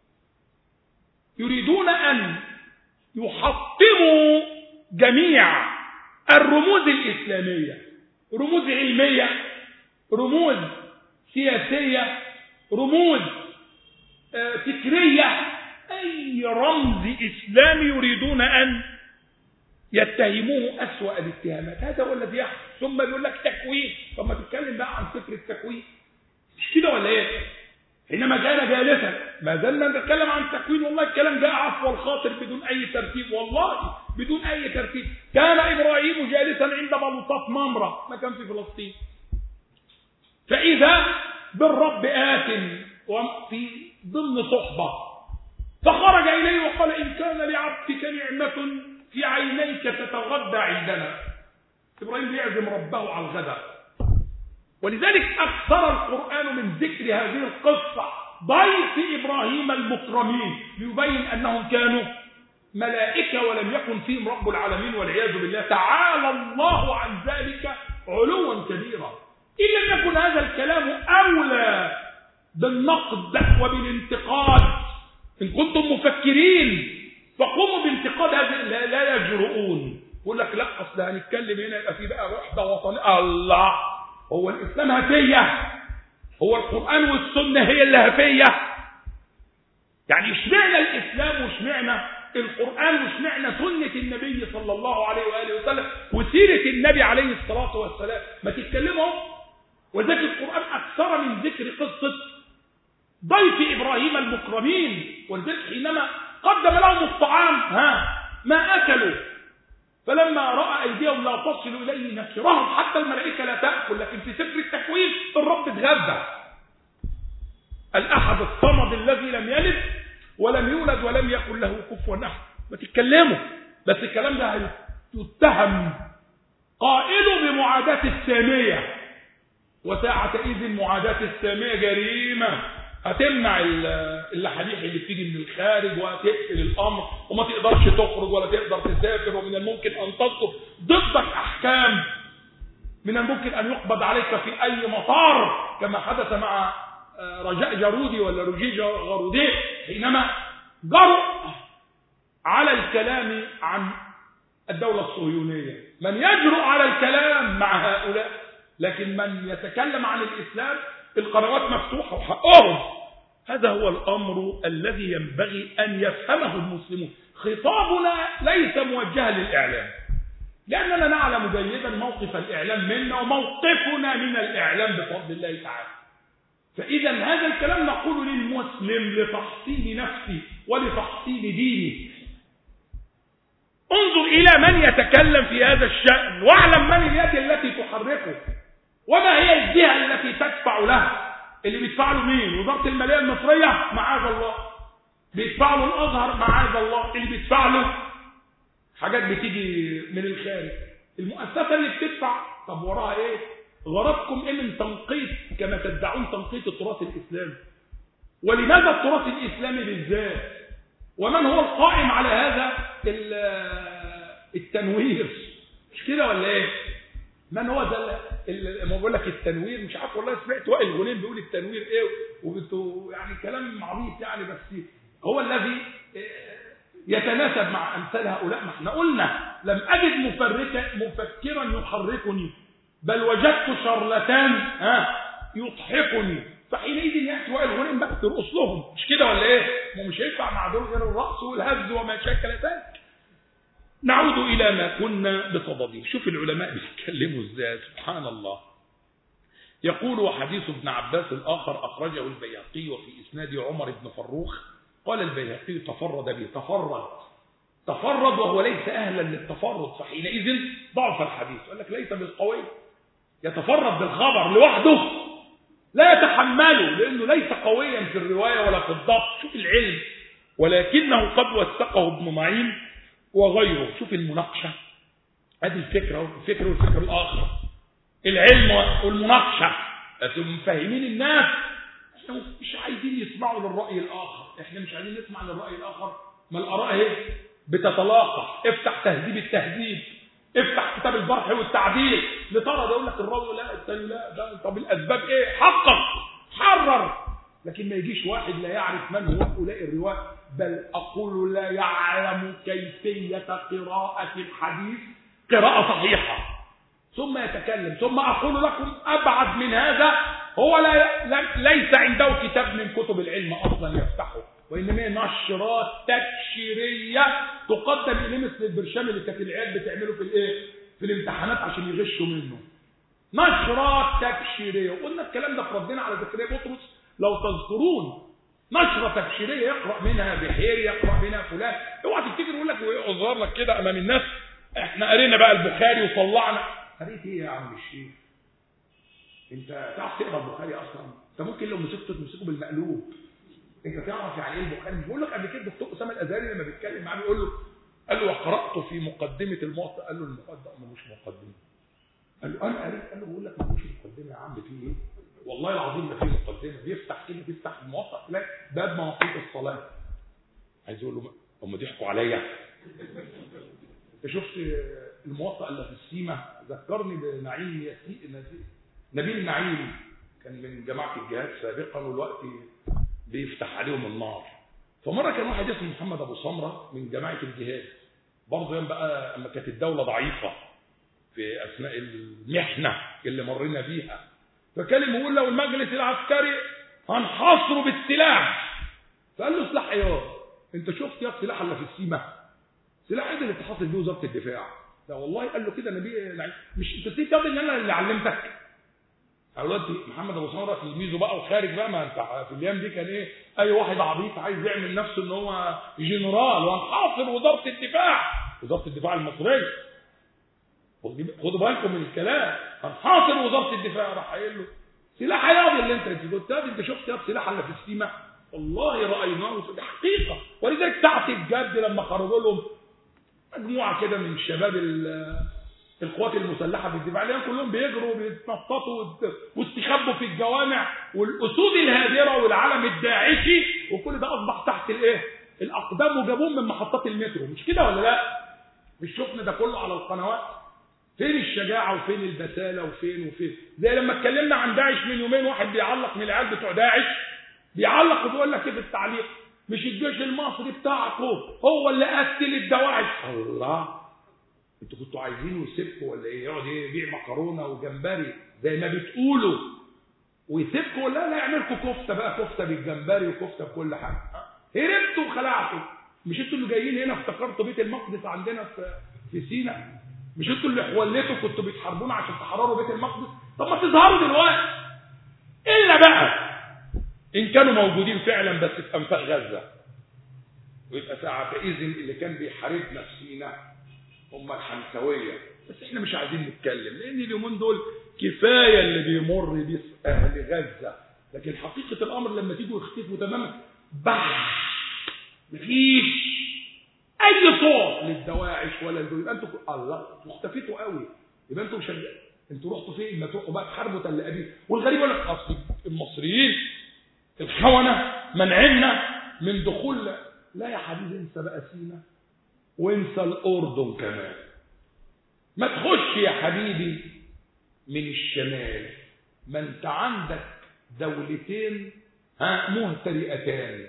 يريدون أن يحطموا جميع الرموز الإسلامية رموز علمية رموز سياسية رموز آه، فكرية أي رمز إسلامي يريدون أن يتهموه أسوأ الاتهامات هذا هو الذي يحصل ثم يقول لك تكوين طب ما تتكلم بقى عن فكر التكوين مش كده ولا ايه حينما كان جالسا ما زلنا نتكلم عن التكوين والله الكلام جاء عفو الخاطر بدون اي ترتيب والله بدون اي ترتيب كان ابراهيم جالسا عند بلطات ممره ما كان في فلسطين فاذا بالرب ات وفي ضمن صحبه فخرج اليه وقال ان كان لعبدك نعمه في عينيك تتغدى عندنا ابراهيم يعزم ربه على الغداء ولذلك أكثر القرآن من ذكر هذه القصة ضيف إبراهيم المكرمين ليبين أنهم كانوا ملائكة ولم يكن فيهم رب العالمين والعياذ بالله تعالى الله عن ذلك علوا كبيرا إن لم يكن هذا الكلام أولى بالنقد وبالانتقاد إن كنتم مفكرين فقوموا بانتقاد هذه لا, لا يجرؤون يقول لك لا اصل هنتكلم هنا يبقى في بقى وحده وطنيه الله هو الاسلام هفيه هو القران والسنه هي اللي هفيه يعني اشمعنى الاسلام واشمعنى القران واشمعنى سنه النبي صلى الله عليه واله وسلم وسيره النبي عليه الصلاه والسلام ما تتكلموا وذلك القران اكثر من ذكر قصه ضيف ابراهيم المكرمين ولذلك حينما قدم لهم الطعام ها ما اكلوا فلما راى ايديهم لا تصل اليه نكرهم حتى الملائكه لا تاكل لكن في سفر التكوين الرب اتغذى الاحد الصمد الذي لم يلد ولم يولد ولم يكن له كفوا احد ما تتكلموا بس الكلام ده هيتهم قائله بمعاداه الساميه وساعة إذ معاداة السامية جريمة هتمنع اللحاليح اللي بتيجي من الخارج وهتقفل الأمر وما تقدرش تخرج ولا تقدر تسافر ومن الممكن أن تصدر ضدك أحكام من الممكن أن يقبض عليك في أي مطار كما حدث مع رجاء جارودي ولا رجي غارودي حينما جرؤ على الكلام عن الدولة الصهيونية من يجرؤ على الكلام مع هؤلاء لكن من يتكلم عن الإسلام القنوات مفتوحة وحقهم هذا هو الأمر الذي ينبغي أن يفهمه المسلمون خطابنا ليس موجها للإعلام لأننا نعلم جيدا موقف الإعلام منا وموقفنا من الإعلام بفضل الله تعالى فإذا هذا الكلام نقول للمسلم لتحصيل نفسه ولتحصيل دينه انظر إلى من يتكلم في هذا الشأن واعلم من اليد التي تحركه وما هي الجهة التي تدفع له اللي بيدفع له مين وزارة المالية المصرية معاذ الله بيدفع له الأزهر معاذ الله اللي بيدفع له حاجات بتيجي من الخارج المؤسسة اللي بتدفع طب وراها ايه غرضكم ايه من تنقيط كما تدعون تنقيط التراث الإسلامي ولماذا التراث الإسلامي بالذات ومن هو القائم على هذا التنوير مش كده ولا ايه من هو ده ما بقول لك التنوير مش عارف والله سمعت وائل غنيم بيقول التنوير ايه وانتوا يعني كلام عبيط يعني بس هو الذي يتناسب مع امثال هؤلاء ما احنا قلنا لم اجد مفركا مفكرا يحركني بل وجدت شرلتان ها يضحكني فحينئذ ياتي وائل غنيم بقى ترقص لهم مش كده ولا ايه؟ ما مش هينفع مع دول غير الرقص والهز وما شاكل ذلك نعود إلى ما كنا بصدده شوف العلماء بيتكلموا ازاي سبحان الله يقول وحديث ابن عباس الآخر أخرجه البيهقي وفي إسناد عمر بن فروخ قال البيهقي تفرد به تفرد تفرد وهو ليس أهلا للتفرد فحينئذ ضعف الحديث قال لك ليس بالقوي يتفرد بالخبر لوحده لا يتحمله لأنه ليس قويا في الرواية ولا في الضبط شوف العلم ولكنه قد وثقه ابن معين وغيره شوف المناقشة ادي الفكرة الفكر والفكر الآخر العلم والمناقشة مفهمين الناس احنا مش عايزين يسمعوا للرأي الآخر احنا مش عايزين نسمع للرأي الآخر ما الآراء اهي بتتلاقى افتح تهذيب التهذيب افتح كتاب البرح والتعديل لترى ده يقول لك الراوي لا الثاني لا ده طب الاسباب ايه حقق حرر لكن ما يجيش واحد لا يعرف من هو هؤلاء الرواه بل أقول لا يعلم كيفية قراءة الحديث قراءة صحيحة ثم يتكلم ثم أقول لكم أبعد من هذا هو لا ليس عنده كتاب من كتب العلم أصلا يفتحه وإنما هي نشرات تبشيرية تقدم إليه مثل البرشام اللي كانت العيال بتعمله في الإيه؟ في الامتحانات عشان يغشوا منه نشرات تبشيرية وقلنا الكلام ده في ردنا على زكريا بطرس لو تذكرون نشرة تبشيرية يقرأ منها بحير يقرأ منها فلان اوعى تفتكر يقول لك ويظهر لك كده امام الناس احنا قرينا بقى البخاري وطلعنا قريت ايه يا عم الشيخ انت تعرف تقرا البخاري اصلا انت ممكن لو مسكته تمسكه بالمقلوب انت تعرف يعني ايه البخاري بيقول لك قبل كده الدكتور اسامه الازهري لما بيتكلم معاه بيقول له قال له وقرات في مقدمه الموطأ قال له الموطأ ملوش مقدمه قال له انا قريت قال له بقول لك ملوش مقدمه يا عم في ايه والله العظيم ما في مقدمه بيفتح كده بيفتح الموطأ تلاقي باب مواقيت الصلاه عايز يقول له هم ضحكوا عليا انت شفت الموطأ اللي في السيمه ذكرني بنعيم ياسين نبيل نعيم كان من جماعه الجهاد سابقا والوقت بيفتح عليهم النار فمره كان واحد اسمه محمد ابو سمره من جماعه الجهاد برضه بقى اما كانت الدوله ضعيفه في اثناء المحنه اللي مرينا بيها فكان بيقول لو المجلس العسكري هنحاصره بالسلاح فقال له سلاح ايه انت شفت يا السلاح اللي في السيمه سلاح ايه اللي تحاصر بيه وزاره الدفاع لا والله قال له كده نبي مش انت نسيت ان انا اللي علمتك دلوقتي محمد ابو سمره تلميذه بقى وخارج بقى ما انت في الايام دي كان ايه اي واحد عبيط عايز يعمل نفسه ان هو جنرال وهنحاصر وزاره الدفاع وزاره الدفاع المصريه خدوا بالكم من الكلام هنحاصر وزاره الدفاع راح قايل له سلاح ياض اللي انت قلت انت شفت يا سلاح اللي في السيما والله رايناه في حقيقه ولذلك ساعه الجد لما خرجوا لهم مجموعه كده من الشباب القوات المسلحه في الدفاع لان كلهم بيجروا وبيتنططوا واستخبوا في الجوامع والاسود الهادره والعلم الداعشي وكل ده اصبح تحت الايه؟ الاقدام وجابوهم من محطات المترو مش كده ولا لا؟ مش شفنا ده كله على القنوات؟ فين الشجاعه وفين البساله وفين وفين؟ زي لما اتكلمنا عن داعش من يومين واحد بيعلق من العيال بتوع داعش بيعلق وبيقول لك ايه في التعليق؟ مش الجيش المصري بتاعكم هو اللي قتل الدواعش الله انتوا كنتوا عايزينه يسيبكم ولا ايه يقعد يبيع مكرونه وجمبري زي ما بتقولوا ويسيبكم ولا لا يعمل لكم كفته بقى كفته بالجمبري وكفته بكل حاجه هربتوا وخلعتوا مش انتوا اللي جايين هنا افتكرتوا بيت المقدس عندنا في في سينا مش انتوا اللي حولتوا كنتوا بتحاربونا عشان تحرروا بيت المقدس طب ما تظهروا دلوقتي الا بقى ان كانوا موجودين فعلا بس في انفاق غزه ويبقى ساعتئذ اللي كان بيحاربنا في سينا هم الحمسويه بس احنا مش عايزين نتكلم لان اليومين دول كفايه اللي بيمر بيه اهل غزه لكن حقيقه الامر لما تيجوا يختفوا تماما بح مفيش اي صوت للدواعش ولا الدول يبقى انتوا الله انتوا اختفيتوا قوي يبقى انتوا مش انتوا رحتوا فين ما تروحوا بقى تحاربوا تل ابيب والغريب يقول لك اصل المصريين الخونه منعنا من دخول لا يا حبيبي انسى بقى سينا وانسى الاردن كمان ما تخش يا حبيبي من الشمال ما انت عندك دولتين ها مهترئتان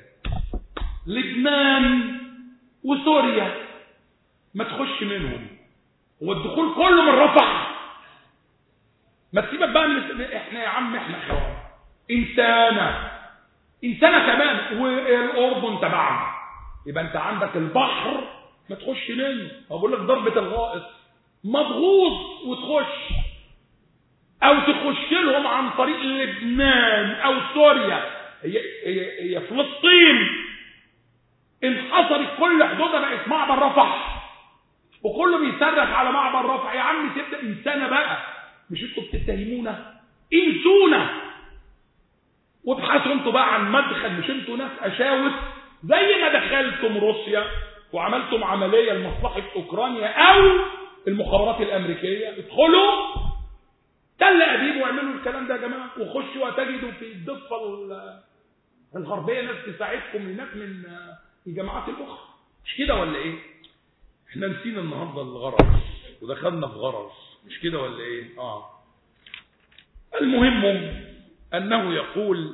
لبنان وسوريا ما تخش منهم والدخول كله من رفح ما تسيبك بقى من احنا يا عم احنا خوان انسانه انسانه كمان والاردن تبعنا يبقى انت عندك البحر ما تخش منه بقول لك ضربه الغائط مضغوط وتخش او تخش لهم عن طريق لبنان او سوريا هي هي هي فلسطين انحصرت كل حدودها بقت معبر رفح وكله بيصرخ على معبر رفح يا عم تبدا انسانه بقى مش انتوا بتتهمونا انسونا وابحثوا انتوا بقى عن مدخل مش انتوا ناس اشاوس زي ما دخلتم روسيا وعملتم عمليه لمصلحه اوكرانيا او المخابرات الامريكيه ادخلوا تل ابيب واعملوا الكلام ده يا جماعه وخشوا وتجدوا في الضفه الغربيه ناس تساعدكم هناك من الجماعات الاخرى مش كده ولا ايه احنا نسينا النهارده الغرض ودخلنا في غرض مش كده ولا ايه اه المهم انه يقول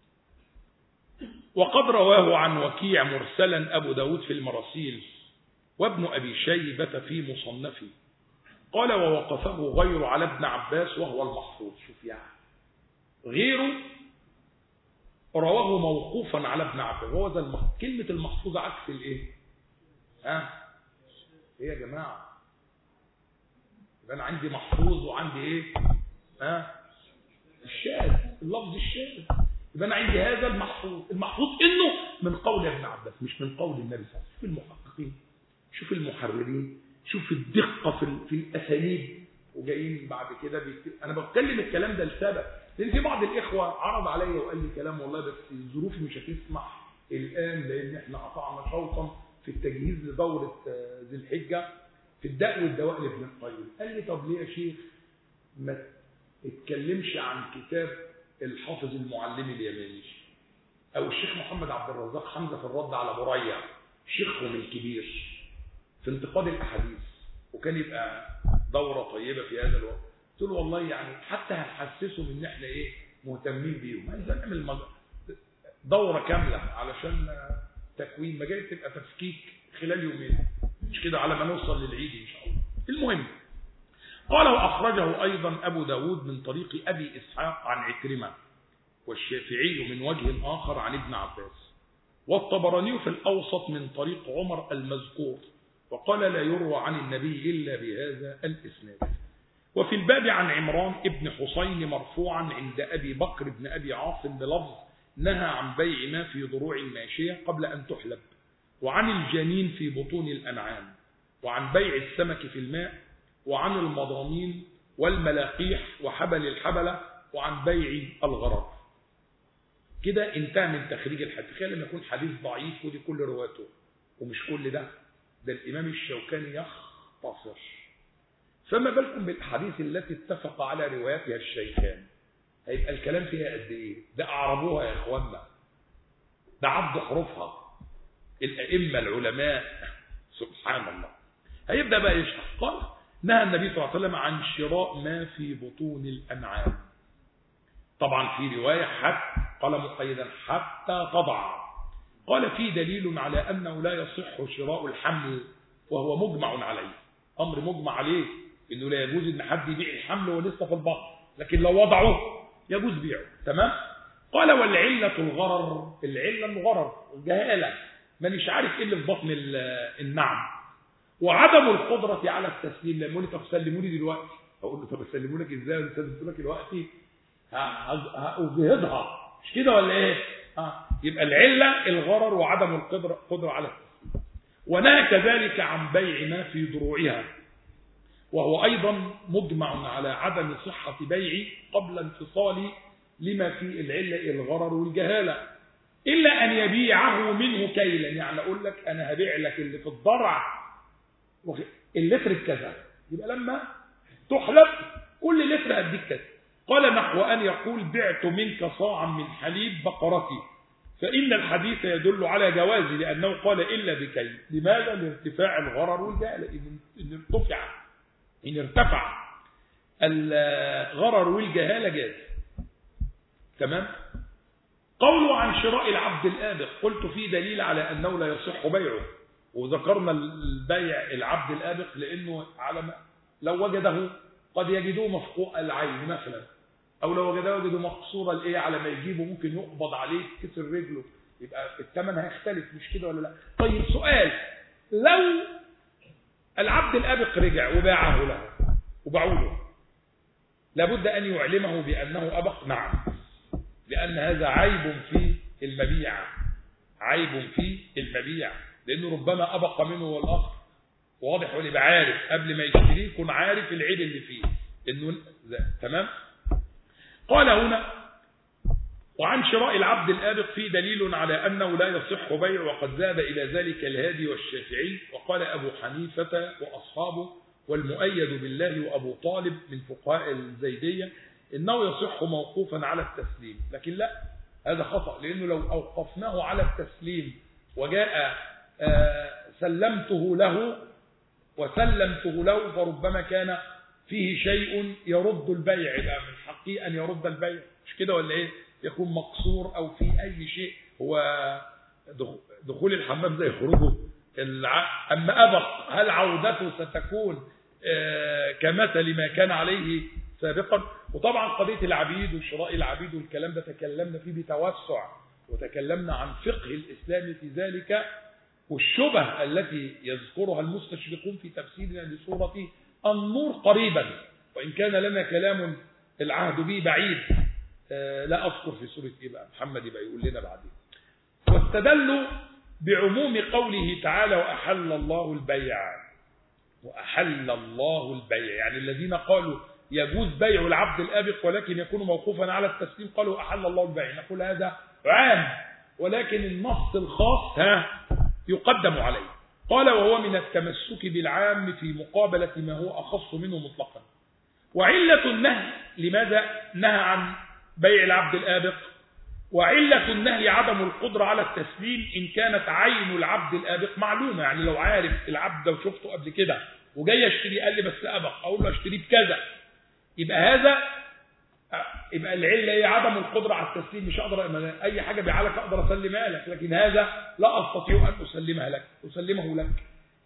وقد رواه عن وكيع مرسلا ابو داود في المراسيل وابن ابي شيبه في مصنفه قال ووقفه غير على ابن عباس وهو المحفوظ شوف يعني غيره رواه موقوفا على ابن عباس وهو ذا المحفوظ كلمة المحفوظ عكس الايه ها ايه يا جماعة يبقى انا عندي محفوظ وعندي ايه ها الشاذ اللفظ الشاذ يبقى انا عندي هذا المحفوظ المحفوظ انه من قول ابن عباس مش من قول النبي صلى الله عليه وسلم شوف المحققين شوف المحررين شوف الدقة في, في الأساليب وجايين بعد كده بيكتب أنا بتكلم الكلام ده لسبب لأن في بعض الإخوة عرض عليا وقال لي كلام والله بس الظروف مش هتسمح الآن لأن إحنا قطعنا شوطا في التجهيز لدورة ذي الحجة في الداء والدواء لابن القيم قال لي طب ليه يا شيخ ما اتكلمش عن كتاب الحافظ المعلم اليماني أو الشيخ محمد عبد الرزاق حمزة في الرد على بريع شيخهم الكبير في انتقاد الاحاديث وكان يبقى دوره طيبه في هذا الوقت قلت له والله يعني حتى هنحسسهم ان احنا ايه مهتمين بيهم عايز نعمل مج... دوره كامله علشان تكوين ما جاي تبقى تفكيك خلال يومين مش كده على ما نوصل للعيد إن شاء الله المهم قال وأخرجه أيضا أبو داود من طريق أبي إسحاق عن عكرمة والشافعي من وجه آخر عن ابن عباس والطبراني في الأوسط من طريق عمر المذكور وقال لا يروى عن النبي إلا بهذا الإسناد وفي الباب عن عمران ابن حسين مرفوعا عند أبي بكر بن أبي عاصم بلفظ نهى عن بيع ما في ضروع الماشية قبل أن تحلب وعن الجنين في بطون الأنعام وعن بيع السمك في الماء وعن المضامين والملاقيح وحبل الحبلة وعن بيع الغرر كده انتهى من تخريج الحديث تخيل ان يكون حديث ضعيف ودي كل رواته ومش كل ده ده الامام الشوكاني يختصر فما بالكم بالاحاديث التي اتفق على رواياتها الشيخان هيبقى الكلام فيها قد ايه ده اعربوها يا اخوانا ده عبد حروفها الائمه العلماء سبحان الله هيبدا بقى يشرح قال نهى النبي صلى الله عليه وسلم عن شراء ما في بطون الانعام طبعا في روايه حتى قال مقيدا حتى تضع قال في دليل على انه لا يصح شراء الحمل وهو مجمع عليه امر مجمع عليه انه لا يجوز ان حد يبيع الحمل وهو لسه في البطن لكن لو وضعه يجوز بيعه تمام قال والعله الغرر العله الغرر الجهاله مانيش عارف ايه اللي في بطن النعم وعدم القدره على التسليم لما طب سلموني دلوقتي اقول له طب اسلمه لك ازاي انت لك دلوقتي هاجهضها مش كده ولا ايه اه يبقى العله الغرر وعدم القدره قدره على التسليم ونهى كذلك عن بيع ما في دروعها وهو أيضا مجمع على عدم صحة بيع قبل انفصال لما في العلة الغرر والجهالة إلا أن يبيعه منه كيلا يعني أقول لك أنا هبيع لك اللي في الضرع اللتر بكذا يبقى لما تحلب كل لتر أديك كذا قال نحو أن يقول بعت منك صاعا من حليب بقرتي فإن الحديث يدل على جواز لأنه قال إلا بكي لماذا لارتفاع الغرر والجهالة إن ارتفع إن ارتفع الغرر والجهالة جاز تمام قوله عن شراء العبد الآبق قلت في دليل على أنه لا يصح بيعه وذكرنا البيع العبد الآبق لأنه على ما لو وجده قد يجدوه مفقوع العين مثلا أو لو وجده وجده مقصورة الإيه على ما يجيبه ممكن يقبض عليه كسر رجله يبقى الثمن هيختلف مش كده ولا لا طيب سؤال لو العبد الأبق رجع وباعه له وباعوا له لابد أن يعلمه بأنه أبق نعم لأن هذا عيب في المبيع عيب في المبيع لأنه ربما أبق منه والآخر واضح ولا يبقى عارف قبل ما يشتريه يكون عارف العيب اللي فيه إنه تمام قال هنا وعن شراء العبد الآبق في دليل على أنه لا يصح بيع وقد ذهب إلى ذلك الهادي والشافعي وقال أبو حنيفة وأصحابه والمؤيد بالله وأبو طالب من فقهاء الزيدية إنه يصح موقوفا على التسليم لكن لا هذا خطأ لأنه لو أوقفناه على التسليم وجاء سلمته له وسلمته له فربما كان فيه شيء يرد البيع يبقى من حقه أن يرد البيع مش كده ولا إيه يكون مقصور أو في أي شيء هو دخول الحمام زي خروجه أما أبق هل عودته ستكون كمثل ما كان عليه سابقا وطبعا قضية العبيد وشراء العبيد والكلام ده تكلمنا فيه بتوسع وتكلمنا عن فقه الإسلام في ذلك والشبه التي يذكرها المستشرقون في تفسيرنا لسورة النور قريبا وإن كان لنا كلام العهد به بعيد لا أذكر في سورة إيه بقى محمد يبقى يقول لنا بعدين واستدلوا بعموم قوله تعالى وأحل الله البيع وأحل الله البيع يعني الذين قالوا يجوز بيع العبد الآبق ولكن يكون موقوفا على التسليم قالوا أحل الله البيع نقول هذا عام ولكن النص الخاص ها يقدم عليه قال وهو من التمسك بالعام في مقابلة ما هو أخص منه مطلقا وعلة النهي لماذا نهى عن بيع العبد الآبق وعلة النهي عدم القدرة على التسليم إن كانت عين العبد الآبق معلومة يعني لو عارف العبد لو شفته قبل كده وجاي اشتري قال لي بس أبق أقول له اشتريه بكذا يبقى هذا يبقى العلة هي عدم القدرة على التسليم مش أقدر أي حاجة بعلك أقدر أسلمها لك لكن هذا لا أستطيع أن أسلمها لك أسلمه لك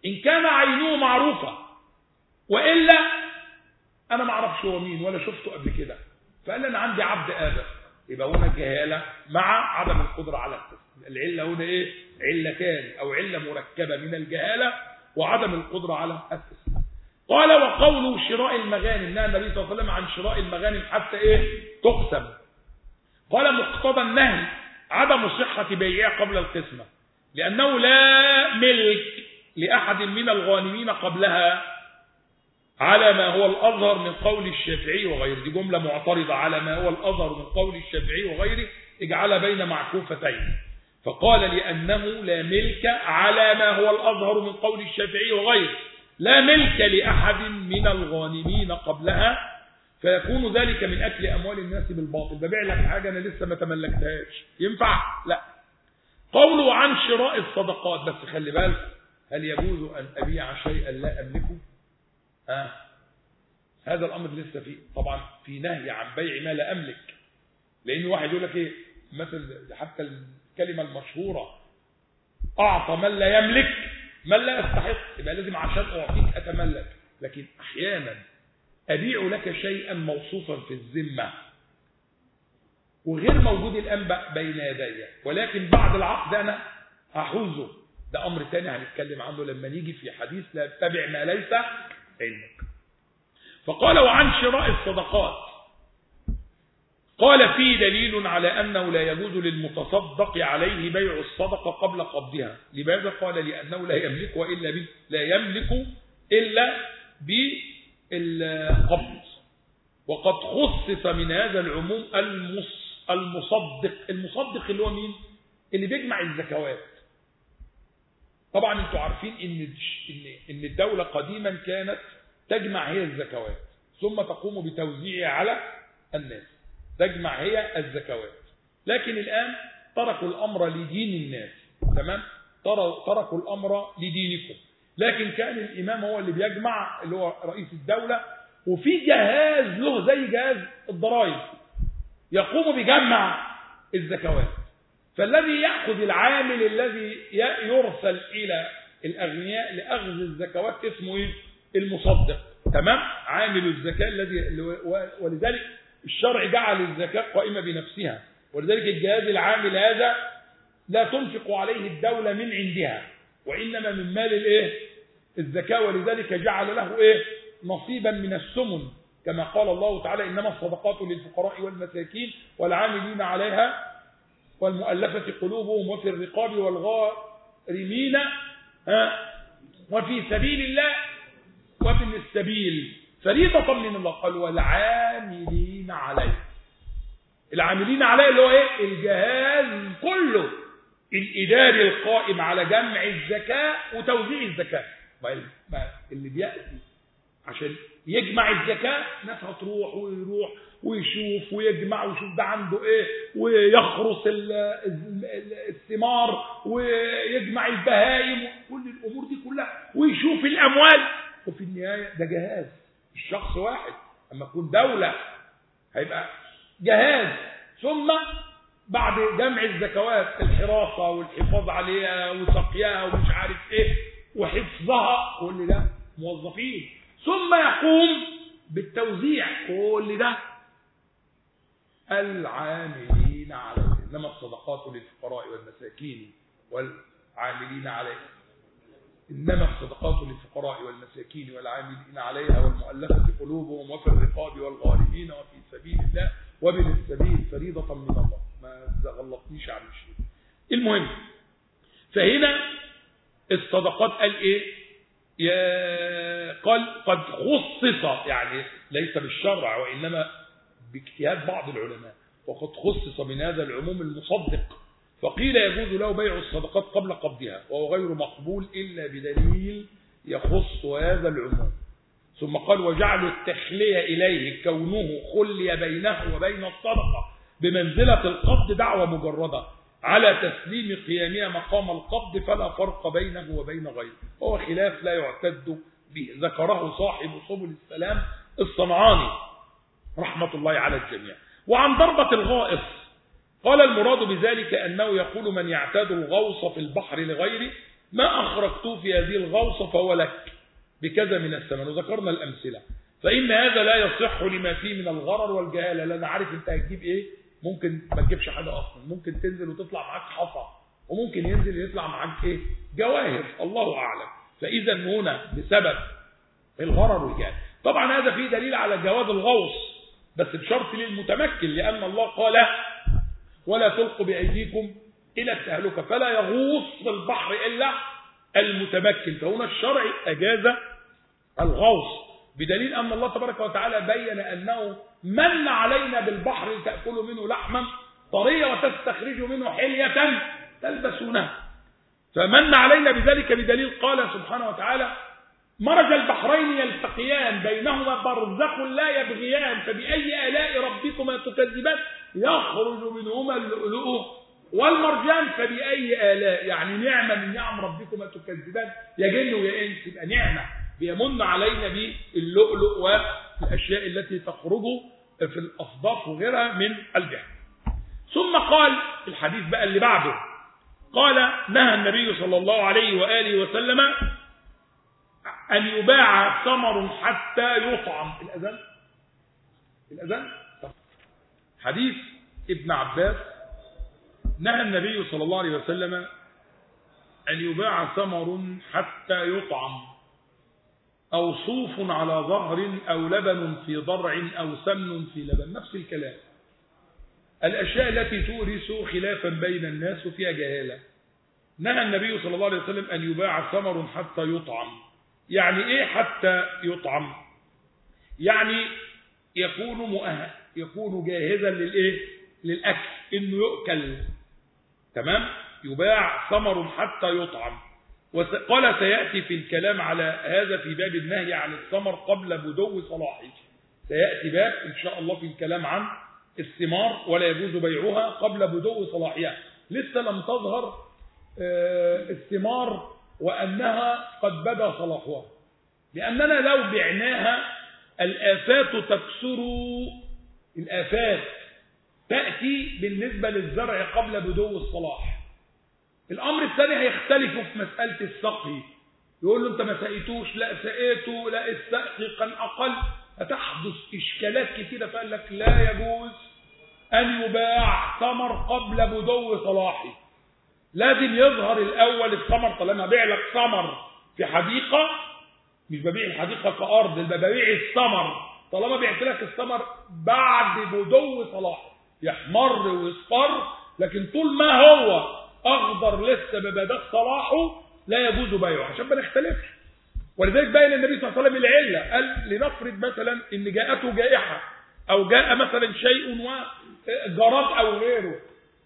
إن كان عينه معروفة وإلا أنا ما أعرفش هو مين ولا شفته قبل كده فقال لي أنا عندي عبد آدم يبقى هنا الجهالة مع عدم القدرة على التسليم العلة هنا إيه علتان أو علة مركبة من الجهالة وعدم القدرة على التسليم قال وقوله شراء المغانم نهى النبي صلى الله عليه وسلم عن شراء المغانم حتى إيه تقسم قال مقتضى النهي عدم صحة بيعها قبل القسمة لأنه لا ملك لأحد من الغانمين قبلها على ما هو الأظهر من قول الشافعي وغيره دي جملة معترضة على ما هو الأظهر من قول الشافعي وغيره اجعل بين معكوفتين فقال لأنه لا ملك على ما هو الأظهر من قول الشافعي وغيره لا ملك لأحد من الغانمين قبلها فيكون ذلك من أكل أموال الناس بالباطل ببيع لك حاجة أنا لسه ما تملكتهاش ينفع؟ لا قوله عن شراء الصدقات بس خلي بالك هل يجوز أن أبيع شيئا لا أملكه آه. هذا الأمر لسه فيه طبعا في نهي عن بيع ما لا أملك لأن واحد يقول لك إيه مثل حتى الكلمة المشهورة أعطى من لا يملك من لا يستحق يبقى لازم عشان أعطيك أتملك لكن أحيانا أبيع لك شيئا موصوفا في الذمة وغير موجود الآن بين يدي ولكن بعد العقد أنا هحوزه ده أمر تاني هنتكلم عنه لما نيجي في حديث لا تتبع ما ليس علمك فقال وعن شراء الصدقات قال فيه دليل على أنه لا يجوز للمتصدق عليه بيع الصدقة قبل قبضها لماذا قال لأنه لا يملك إلا ب... لا يملك إلا بالقبض وقد خصص من هذا العموم المص... المصدق المصدق اللي هو مين اللي بيجمع الزكوات طبعا انتوا عارفين ان ان الدولة قديما كانت تجمع هي الزكوات ثم تقوم بتوزيعها على الناس تجمع هي الزكوات لكن الآن تركوا الأمر لدين الناس تمام تركوا الأمر لدينكم لكن كان الإمام هو اللي بيجمع اللي هو رئيس الدولة وفي جهاز له زي جهاز الضرائب يقوم بجمع الزكوات فالذي يأخذ العامل الذي يرسل إلى الأغنياء لأخذ الزكوات اسمه إيه؟ المصدق تمام عامل الزكاة الذي ولذلك الشرع جعل الزكاة قائمة بنفسها ولذلك الجهاز العامل هذا لا تنفق عليه الدولة من عندها وإنما من مال الإيه؟ الزكاة ولذلك جعل له إيه؟ نصيبا من السمن كما قال الله تعالى إنما الصدقات للفقراء والمساكين والعاملين عليها والمؤلفة قلوبهم وفي الرقاب والغارمين وفي سبيل الله وابن السبيل فريضة من الله قال والعاملين عليه العاملين عليه اللي هو ايه الجهاز كله الإداري القائم على جمع الزكاة وتوزيع الزكاة اللي بيأتي عشان يجمع الزكاة ناس هتروح ويروح ويشوف ويجمع ويشوف ده عنده ايه ويخرص الثمار ويجمع البهايم كل الامور دي كلها ويشوف الاموال وفي النهاية ده جهاز الشخص واحد اما تكون دولة هيبقى جهاز ثم بعد جمع الزكوات الحراسة والحفاظ عليها وسقياها ومش عارف ايه وحفظها كل ده موظفين ثم يقوم بالتوزيع كل ده العاملين عليه انما الصدقات للفقراء والمساكين والعاملين عليه إنما الصدقات للفقراء والمساكين والعاملين عليها والمؤلفة قلوبهم وفي الرقاب والغارمين وفي سبيل الله وابن السبيل فريضة من الله ما غلطنيش عن شيء المهم فهنا الصدقات قال ايه يا قال قد خصص يعني ليس بالشرع وإنما باجتهاد بعض العلماء وقد خصص من هذا العموم المصدق فقيل يجوز له بيع الصدقات قبل قبضها وهو غير مقبول إلا بدليل يخص هذا العموم ثم قال وجعل التخلية إليه كونه خلي بينه وبين الصدقة بمنزلة القبض دعوة مجردة على تسليم قيامها مقام القبض فلا فرق بينه وبين غيره هو خلاف لا يعتد به ذكره صاحب سبل السلام الصنعاني رحمة الله على الجميع وعن ضربة الغائص قال المراد بذلك أنه يقول من يعتاد الغوص في البحر لغيره ما أخرجته في هذه الغوصة فهو لك بكذا من الثمن وذكرنا الأمثلة فإن هذا لا يصح لما فيه من الغرر والجهالة لأن عارف أنت هتجيب إيه ممكن ما تجيبش حاجة أصلا ممكن تنزل وتطلع معاك حصى وممكن ينزل يطلع معاك إيه جواهر الله أعلم فإذا هنا بسبب الغرر والجهالة طبعا هذا فيه دليل على جواز الغوص بس بشرط للمتمكن لأن الله قال ولا تلقوا بأيديكم إلى التهلكة فلا يغوص في البحر إلا المتمكن فهنا الشرع أجاز الغوص بدليل أن الله تبارك وتعالى بين أنه من علينا بالبحر لتأكلوا منه لحما طرية وتستخرجوا منه حلية تلبسونها فمن علينا بذلك بدليل قال سبحانه وتعالى مرج البحرين يلتقيان بينهما برزخ لا يبغيان فبأي آلاء ربكما تكذبان يخرج منهما اللؤلؤ والمرجان فبأي آلاء يعني نعمة من نعم ربكما تكذبان يا جن ويا إنس يبقى نعمة بيمن علينا باللؤلؤ والأشياء التي تخرج في الأصداف وغيرها من الجهل ثم قال الحديث بقى اللي بعده قال نهى النبي صلى الله عليه وآله وسلم أن يباع ثمر حتى يطعم الأذان الأذان حديث ابن عباس نهى النبي صلى الله عليه وسلم أن يباع ثمر حتى يطعم أو صوف على ظهر أو لبن في ضرع أو سمن في لبن نفس الكلام الأشياء التي تورث خلافا بين الناس فيها جهالة نهى النبي صلى الله عليه وسلم أن يباع ثمر حتى يطعم يعني إيه حتى يطعم يعني يكون مؤهل يكون جاهزا للإيه للأكل إنه يؤكل تمام يباع ثمر حتى يطعم وقال سيأتي في الكلام على هذا في باب النهي عن الثمر قبل بدو صلاحه سيأتي باب إن شاء الله في الكلام عن الثمار ولا يجوز بيعها قبل بدو صلاحها لسه لم تظهر الثمار وأنها قد بدا صلاحها لأننا لو بعناها الآفات تكسر الآفات تأتي بالنسبة للزرع قبل بدو الصلاح الأمر الثاني هيختلف في مسألة السقي يقول له أنت ما سقيتوش لا سقيته لا السقي كان أقل فتحدث إشكالات كثيرة فقال لك لا يجوز أن يباع ثمر قبل بدو صلاحه لازم يظهر الأول الثمر طالما بيع لك ثمر في حديقة مش ببيع الحديقة كأرض ببيع الثمر طالما بعت لك الثمر بعد بدو صلاحه يحمر ويصفر لكن طول ما هو أخضر لسه ببدأ صلاحه لا يجوز بيعه عشان ما نختلفش ولذلك بين النبي صلى الله عليه وسلم العلة قال لنفرض مثلا ان جاءته جائحة او جاء مثلا شيء وجراد او غيره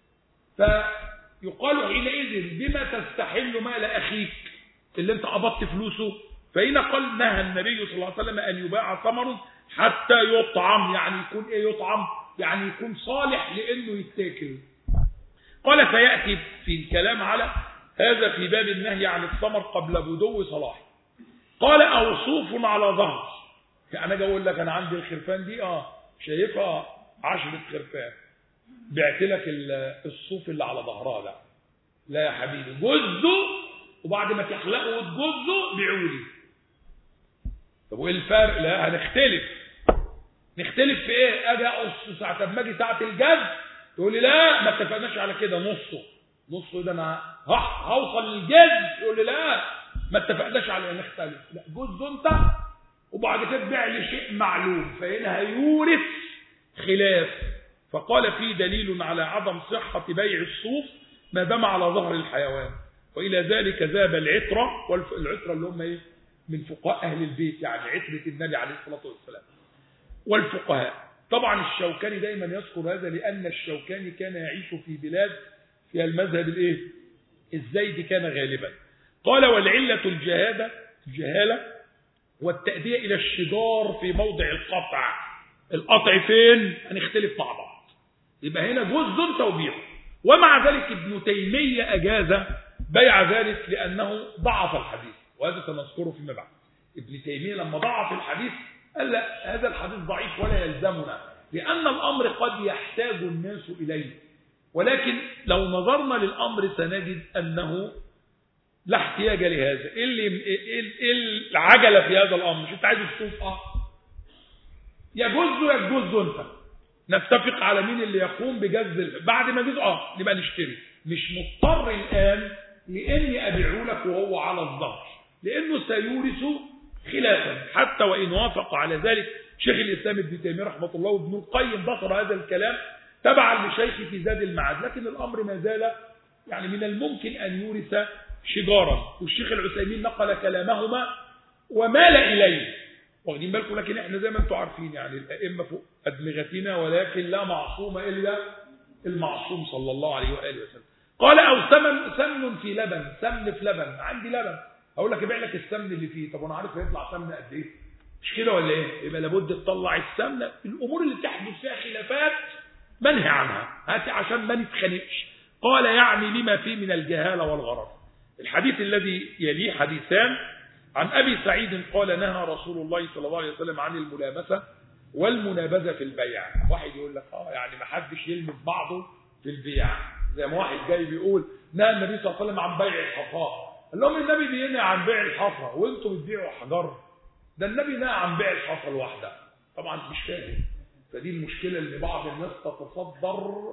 فيقال حينئذ بما تستحل مال اخيك اللي انت قبضت فلوسه فهنا قال نهى النبي صلى الله عليه وسلم ان يباع ثمر حتى يطعم يعني يكون ايه يطعم يعني يكون صالح لانه يتاكل قال سيأتي في الكلام على هذا في باب النهي عن الثمر قبل بدو صلاحه قال أوصوف على ظهر يعني أنا أقول لك أنا عندي الخرفان دي آه شايفها عشرة خرفان بعت لك الصوف اللي على ظهرها ده لا يا حبيبي جزه وبعد ما تخلقه وتجزه بيعولي طب وايه الفرق لا هنختلف نختلف في ايه اجي اقص ساعه ما اجي ساعه الجز تقول لي لا ما اتفقناش على كده نصه نصه ده انا هوصل للجز يقول لي لا ما اتفقناش على نختلف لا جزء انت وبعد كده تبيع لي شيء معلوم فهنا هيورث خلاف فقال في دليل على عدم صحة بيع الصوف ما دام على ظهر الحيوان وإلى ذلك ذاب العترة والعترة اللي هم ايه من فقهاء أهل البيت يعني عترة النبي عليه الصلاة والسلام والفقهاء طبعا الشوكاني دايما يذكر هذا لأن الشوكاني كان يعيش في بلاد فيها المذهب الايه الزيد كان غالبا قال والعلة الجهادة الجهالة والتأدية إلى الشجار في موضع القطع القطع فين هنختلف مع بعض يبقى هنا جزء توبيعه ومع ذلك ابن تيمية أجاز بيع ذلك لأنه ضعف الحديث وهذا سنذكره فيما بعد ابن تيمية لما ضعف الحديث قال لا هذا الحديث ضعيف ولا يلزمنا لأن الأمر قد يحتاج الناس إليه ولكن لو نظرنا للأمر سنجد أنه لا احتياج لهذا ايه اللي ايه العجله في هذا الامر مش انت عايز تشوف اه يجوز يجوز انت نتفق على مين اللي يقوم بجز بعد ما يجوز اه نبقى نشتري مش مضطر الان لاني ابيعه لك وهو على الظهر لانه سيورث خلافا حتى وان وافق على ذلك شيخ الاسلام ابن تيميه رحمه الله وابن القيم ذكر هذا الكلام تبعا لشيخي في زاد المعاد لكن الامر ما زال يعني من الممكن ان يورث شجارا والشيخ العثيمين نقل كلامهما ومال اليه واخدين بالكم لكن احنا زي ما انتم عارفين يعني الائمه فوق ادمغتنا ولكن لا معصوم الا المعصوم صلى الله عليه واله وسلم قال او سمن سمن في لبن سمن في لبن عندي لبن اقول لك ابيع لك السمن اللي فيه طب انا عارف هيطلع سمن قد ايه مش كده ولا ايه يبقى لابد تطلع السمنه الامور اللي تحدث فيها خلافات منهي عنها هاتي عشان ما نتخانقش قال يعني لما فيه من الجهاله والغرض الحديث الذي يليه حديثان عن أبي سعيد قال نهى رسول الله صلى الله عليه وسلم عن الملامسة والمنابذة في البيع واحد يقول لك اه يعني ما حدش يلمس بعضه في البيع زي ما واحد جاي بيقول نهى النبي صلى الله عليه وسلم عن بيع الحصى قال لهم النبي بينهى عن بيع الحصى وانتم بتبيعوا حجر ده النبي نهى عن بيع الحصى الواحدة طبعا مش فاهم فدي المشكلة اللي بعض الناس تتصدر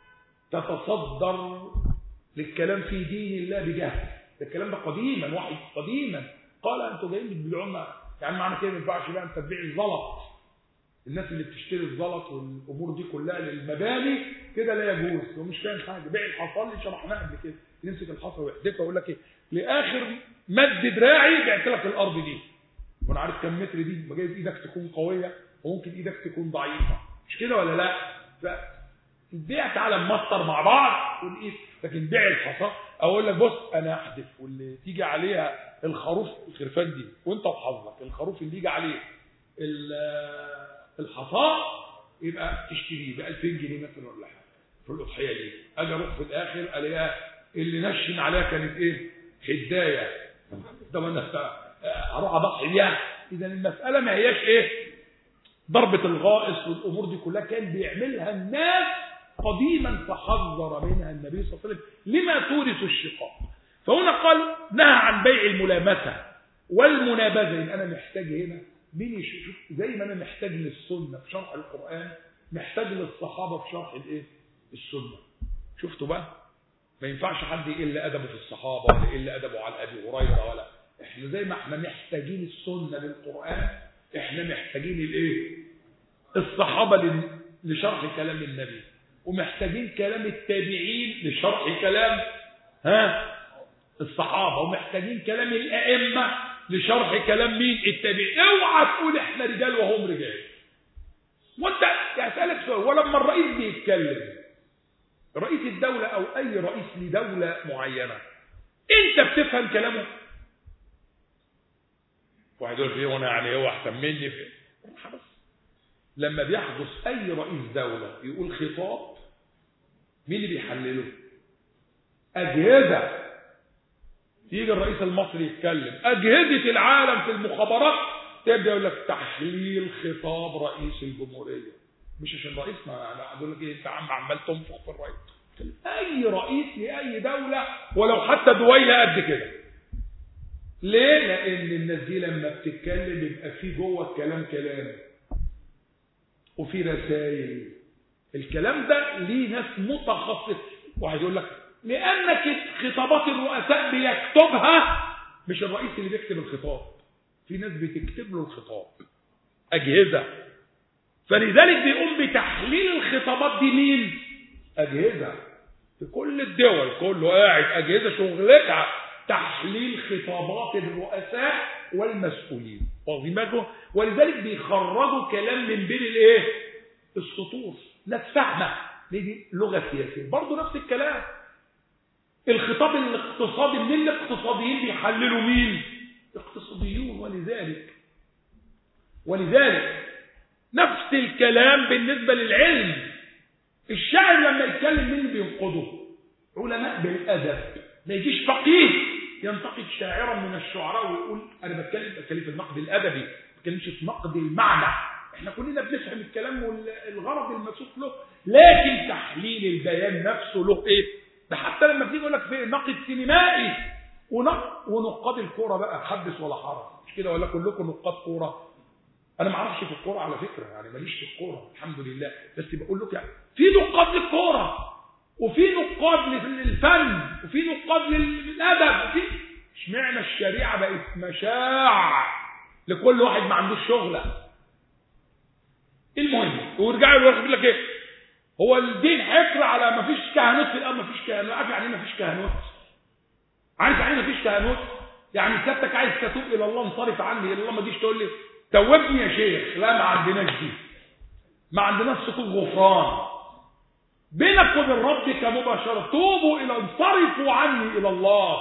تتصدر للكلام في دين الله بجهل ده الكلام ده قديما واحد قديما قال انتوا جايين بتبيعوا لنا يعني معنى كده ما ينفعش بقى انت تبيع الزلط الناس اللي بتشتري الزلط والامور دي كلها للمباني كده لا يجوز هو مش فاهم حاجه بيع الحصى اللي شرحناه قبل كده يمسك الحصى ويحدفها ويقول لك ايه لاخر مد دراعي بعت لك الارض دي وانا عارف كم متر دي ما جايز ايدك تكون قويه وممكن ايدك تكون ضعيفه مش كده ولا لا البيع تعالى نمطر مع بعض ونقيس لكن بيع الحصى اقول لك بص انا احدف واللي تيجي عليها الخروف الخرفان دي وانت وحظك الخروف اللي يجي عليه الحصى يبقى تشتريه ب 2000 جنيه مثلا ولا حاجه في الاضحيه دي اجي اروح في الاخر الاقيها اللي نشن عليها كانت ايه حدايه طب انا اروح اضحي بيها اذا المساله ما هياش ايه ضربه الغائص والامور دي كلها كان بيعملها الناس قديما فحذر منها النبي صلى الله عليه وسلم لما تورث الشقاق فهنا قال نهى عن بيع الملامسة والمنابذة يبقى أنا محتاج هنا مين يشوف زي ما أنا محتاج للسنة في شرح القرآن محتاج للصحابة في شرح الايه السنة شفتوا بقى ما ينفعش حد يقل أدبه في الصحابة ولا يقل أدبه على أبي هريرة ولا احنا زي ما احنا محتاجين السنة للقرآن احنا محتاجين الايه الصحابة لشرح كلام النبي ومحتاجين كلام التابعين لشرح كلام ها الصحابة ومحتاجين كلام الأئمة لشرح كلام مين التابعين اوعى تقول احنا رجال وهم رجال وانت اسالك سؤال ولما الرئيس بيتكلم رئيس الدولة او اي رئيس لدولة معينة انت بتفهم كلامه واحد يقول فيه وانا يعني هو احسن مني في بس لما بيحدث اي رئيس دولة يقول خطاب مين اللي بيحلله اجهزة يجي الرئيس المصري يتكلم اجهزة العالم في المخابرات تبدا يقول لك تحليل خطاب رئيس الجمهورية مش عشان رئيس ما انا اقول لك ايه انت عم عمال تنفخ في الرئيس اي رئيس لاي دولة ولو حتى دويلة قد كده ليه لان الناس دي لما بتتكلم يبقى في جوه الكلام كلام وفي رسائل الكلام ده ليه ناس متخصص واحد يقول لك لانك خطابات الرؤساء بيكتبها مش الرئيس اللي بيكتب الخطاب في ناس بتكتب له الخطاب اجهزه فلذلك بيقوم بتحليل الخطابات دي مين اجهزه في كل الدول كله قاعد اجهزه شغلتها تحليل خطابات الرؤساء والمسؤولين واخدين بالكم ولذلك بيخرجوا كلام من بين الايه السطور ناس فاهمه دي لغه سياسيه برضه نفس الكلام الخطاب الاقتصادي من الاقتصاديين بيحللوا مين اقتصاديون ولذلك ولذلك نفس الكلام بالنسبة للعلم الشاعر لما يتكلم مين بينقضه علماء بالأدب ما يجيش فقيه ينتقد شاعرا من الشعراء ويقول انا بتكلم بتكلم في النقد الادبي ما بتكلمش في نقد المعنى احنا كلنا بنفهم الكلام والغرض المسوق له لكن تحليل البيان نفسه له ايه ده حتى لما بتيجي يقول لك في نقد سينمائي ونقاد الكوره بقى حدث ولا حرج مش كده ولا كلكم نقاد كوره انا ما اعرفش في الكوره على فكره يعني ماليش في الكوره الحمد لله بس بقول لك يعني في نقاد للكوره وفي نقاد للفن وفي نقاد للادب وفي اشمعنى الشريعه بقت مشاع لكل واحد ما عندوش شغله المهم ويرجعوا يقول لك ايه هو الدين حكر على ما فيش كهنوت في الارض ما فيش كهنوت عارف يعني ما فيش كهنوت عارف يعني ما فيش كهنوت يعني سيادتك عايز تتوب الى الله انصرف عني الى الله ما تجيش تقول لي توبني يا شيخ لا ما عندناش دي ما عندناش سقوط غفران بينك وبين ربك مباشرة توبوا إلى انصرفوا عني إلى الله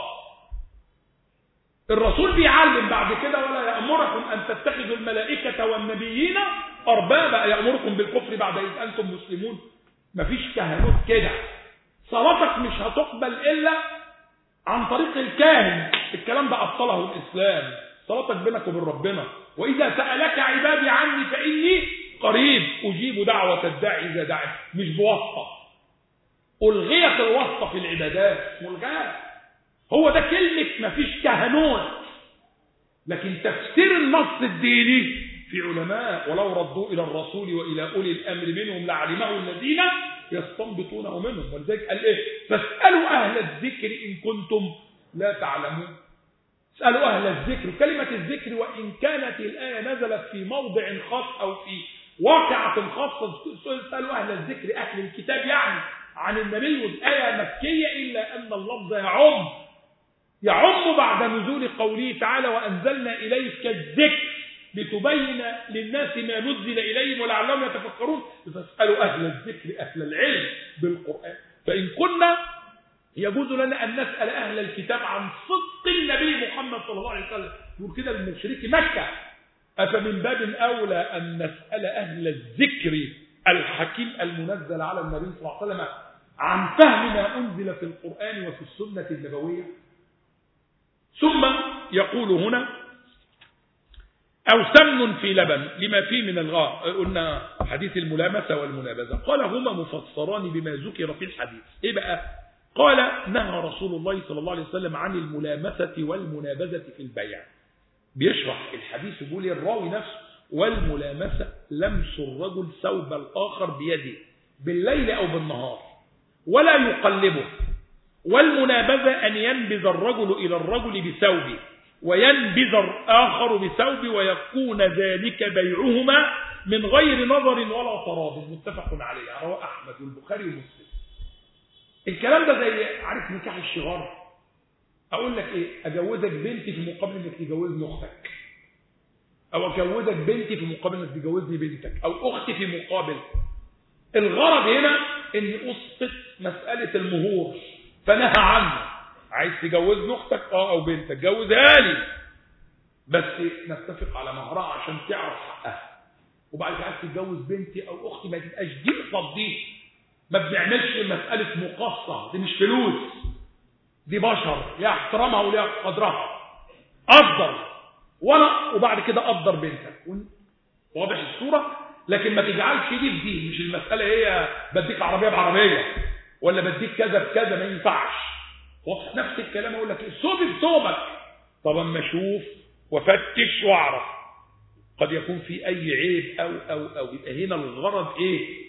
الرسول بيعلم بعد كده ولا يأمركم أن تتخذوا الملائكة والنبيين أربابا يأمركم بالكفر بعد إذ أنتم مسلمون مفيش كهنوت كده صلاتك مش هتقبل إلا عن طريق الكاهن الكلام ده أبطله الإسلام صلاتك بينك وبين ربنا وإذا سألك عبادي عني فإني قريب أجيب دعوة الداعي إذا دعي مش بواسطة ألغيت الواسطة في العبادات ملغاة هو ده كلمة مفيش كهنوت لكن تفسير النص الديني في علماء ولو ردوا إلى الرسول وإلى أولي الأمر منهم لعلمه الذين يستنبطونه منهم ولذلك قال إيه فاسألوا أهل الذكر إن كنتم لا تعلمون اسألوا أهل الذكر كلمة الذكر وإن كانت الآية نزلت في موضع خاص أو في واقعة خاصة اسألوا أهل الذكر أهل الكتاب يعني عن النبي والآية مكية إلا أن اللفظ يعم يعم بعد نزول قوله تعالى وأنزلنا إليك الذكر لتبين للناس ما نزل إليهم ولعلهم يتفكرون فاسألوا أهل الذكر أهل العلم بالقرآن فإن كنا يجوز لنا أن نسأل أهل الكتاب عن صدق النبي محمد صلى الله عليه وسلم يقول كده المشرك مكة أفمن باب أولى أن نسأل أهل الذكر الحكيم المنزل على النبي صلى الله عليه وسلم عن فهم ما أنزل في القرآن وفي السنة النبوية ثم يقول هنا أو سمن في لبن لما فيه من الغاء قلنا حديث الملامسة والمنابذة قال هما مفسران بما ذكر في الحديث إيه بقى قال نهى رسول الله صلى الله عليه وسلم عن الملامسة والمنابذة في البيع بيشرح الحديث يقول الراوي نفسه والملامسة لمس الرجل ثوب الآخر بيده بالليل أو بالنهار ولا يقلبه والمنابذة أن ينبذ الرجل إلى الرجل بثوبه وينبذ الآخر بثوبه ويكون ذلك بيعهما من غير نظر ولا تراض متفق عليه رواه أحمد والبخاري ومسلم الكلام ده زي عارف نكاح الشغار اقول لك ايه اجوزك بنتي في مقابل انك تجوزني اختك او اجوزك بنتي في مقابل انك تجوزني بنتك او اختي في مقابل الغرض هنا اني اسقط مساله المهور فنهى عنه عايز تجوزني اختك اه او بنتك جوزها لي بس نتفق على مهرها عشان تعرف حقها وبعد كده عايز تتجوز بنتي او اختي ما تبقاش دي قصاد دي ما بنعملش مساله مقاصه دي مش فلوس دي بشر ليها احترامها وليها قدرها قدر وانا وبعد كده قدر بنتك واضح الصوره لكن ما تجعلش دي في دي مش المساله هي بديك عربيه بعربيه ولا بديك كذا بكذا ما ينفعش واضح نفس الكلام اقول لك ثوبي بثوبك طب اما اشوف وافتش واعرف قد يكون في اي عيب او او او يبقى هنا الغرض ايه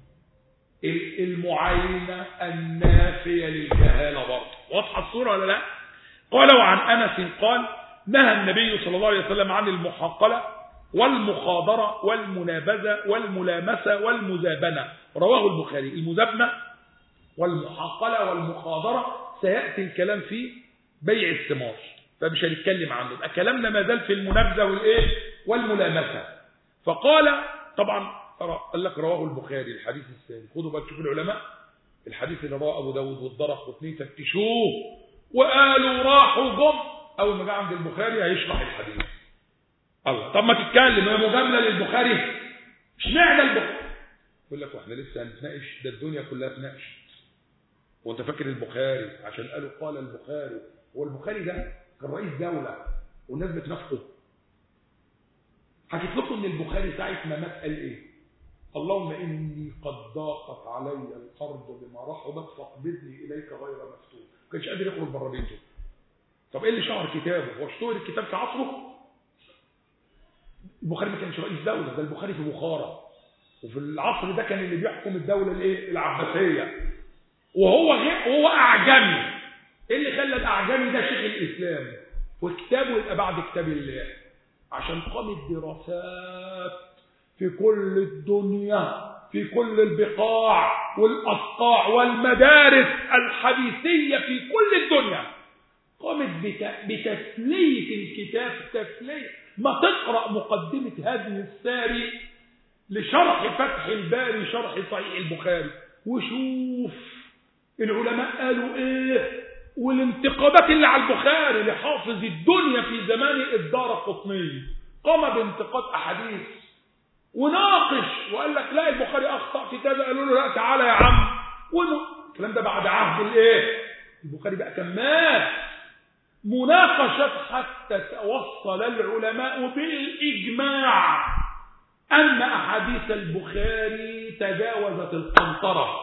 المعاينة النافية للجهالة برضه واضحة الصورة ولا لا قال وعن أنس قال نهى النبي صلى الله عليه وسلم عن المحاقلة والمخاضرة والمنابذة والملامسة والمزابنة رواه البخاري المزابنة والمحاقلة والمخاضرة سيأتي الكلام في بيع الثمار فمش هنتكلم عنه يبقى كلامنا ما زال في المنابذة والايه والملامسة فقال طبعا قال لك رواه البخاري الحديث الثاني خدوا بقى تشوفوا العلماء الحديث اللي رواه ابو داود والدرق واثنين فتشوه وقالوا راحوا جم اول ما جه عند البخاري هيشرح الحديث الله طب ما تتكلم هي مجامله للبخاري اشمعنى البخاري يقول لك واحنا لسه هنتناقش ده الدنيا كلها تناقش وانت فاكر البخاري عشان قالوا قال البخاري هو البخاري ده كان رئيس دوله والناس بتنافقه حكيت لكم ان البخاري ساعه ما مات قال ايه اللهم إني قد ضاقت علي الأرض بما رحبت فاقبضني إليك غير مفتون ما كانش قادر يخرج بره بيته طب ايه اللي شهر كتابه هو اشتهر الكتاب في عصره البخاري ما كانش رئيس دولة ده البخاري في بخارى وفي العصر ده كان اللي بيحكم الدولة الايه العباسية وهو غير وهو اعجمي ايه اللي خلى الاعجمي ده شيخ الاسلام وكتابه يبقى بعد كتاب الله عشان قامت دراسات في كل الدنيا في كل البقاع والأصقاع والمدارس الحديثية في كل الدنيا قامت بتسلية الكتاب تسلية ما تقرأ مقدمة هذه الساري لشرح فتح الباري شرح صحيح البخاري وشوف العلماء قالوا ايه والانتقادات اللي على البخاري لحافظ الدنيا في زمان الدار القطني قام بانتقاد احاديث وناقش وقال لك لا البخاري اخطا في كذا قالوا له لا تعالى يا عم الكلام ده بعد عهد الايه البخاري بقى كان مات مناقشات حتى توصل العلماء بالاجماع ان احاديث البخاري تجاوزت القنطره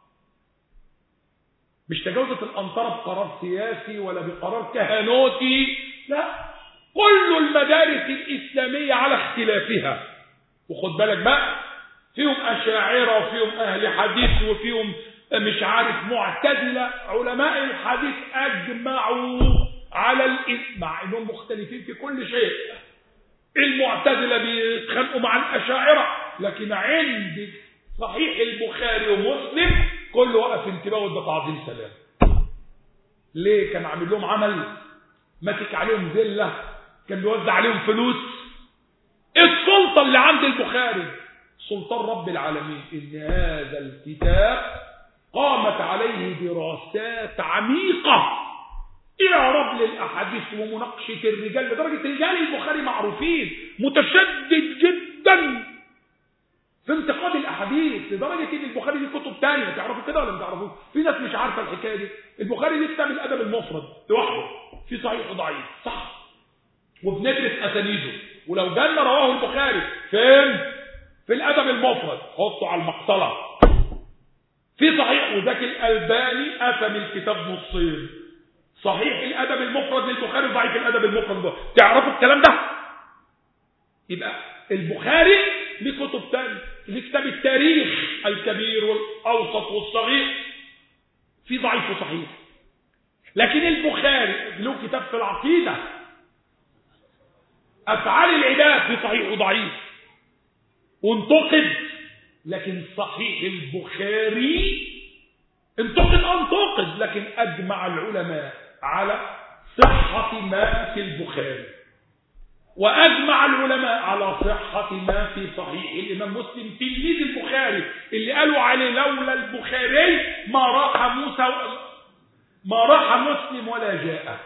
مش تجاوزت القنطره بقرار سياسي ولا بقرار كهنوتي لا كل المدارس الاسلاميه على اختلافها وخد بالك بقى فيهم أشاعرة وفيهم أهل حديث وفيهم مش عارف معتدلة علماء الحديث أجمعوا على الإثم مع أنهم مختلفين في كل شيء المعتدلة بيتخانقوا مع الأشاعرة لكن عند صحيح البخاري ومسلم كل وقف انتباه وده تعظيم سلام ليه كان عامل لهم عمل ماسك عليهم ذله كان بيوزع عليهم فلوس السلطة اللي عند البخاري سلطان رب العالمين إن هذا الكتاب قامت عليه دراسات عميقة إلى ربل الأحاديث ومناقشة الرجال لدرجة رجال البخاري معروفين متشدد جدا في انتقاد الأحاديث لدرجة إن البخاري ليه كتب تانية تعرفوا كده ولا ما تعرفوش؟ في ناس مش عارفة الحكاية دي البخاري ليه كتاب الأدب المفرد لوحده في صحيح وضعيف صح وبندرس أسانيده ولو جالنا رواه البخاري فين في الادب المفرد حطه على المقتله في صحيح وذاك الالباني قسم الكتاب نصين صحيح الادب المفرد للبخاري وضعيف الادب المفرد ده تعرفوا الكلام ده يبقى البخاري ليه كتب تاني ليه كتاب التاريخ الكبير والاوسط والصغير في ضعيف وصحيح لكن البخاري له كتاب في العقيده أفعال العباد في صحيح وضعيف وانتقد لكن صحيح البخاري انتقد انتقد لكن أجمع العلماء على صحة ما في البخاري وأجمع العلماء على صحة ما في صحيح الإمام مسلم تلميذ البخاري اللي قالوا عليه لولا البخاري ما راح موسى ما راح مسلم ولا جاء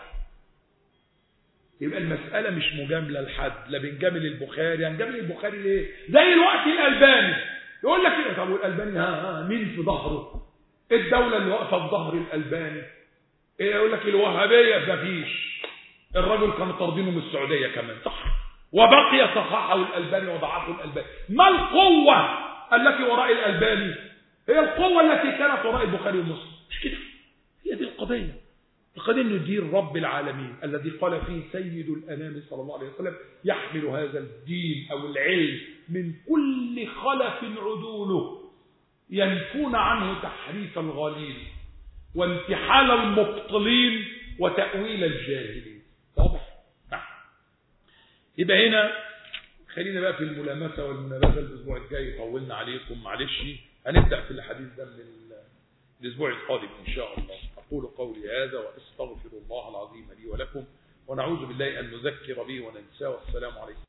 يبقى المسألة مش مجاملة لحد لا بنجامل البخاري هنجامل البخاري ليه زي الوقت الألباني يقول لك ايه طب والألباني ها, ها مين في ظهره الدولة اللي واقفة في ظهر الألباني ايه يقول لك الوهابية مفيش الرجل كانوا طاردينه من السعودية كمان صح وبقي صححه الألباني وضعفه الألباني ما القوة التي وراء الألباني هي القوة التي كانت وراء البخاري ومسلم مش كده هي دي القضية القضية انه دين رب العالمين الذي قال فيه سيد الأنام صلى الله عليه وسلم يحمل هذا الدين أو العلم من كل خلف عدوله ينفون عنه تحريف الغالين وانتحال المبطلين وتأويل الجاهلين واضح؟ نعم يبقى هنا خلينا بقى في الملامسة والمنابذة الأسبوع الجاي طولنا عليكم معلش هنبدأ في الحديث ده من الأسبوع القادم إن شاء الله أقول قولي هذا وأستغفر الله العظيم لي ولكم ونعوذ بالله أن نذكر به وننساه والسلام عليكم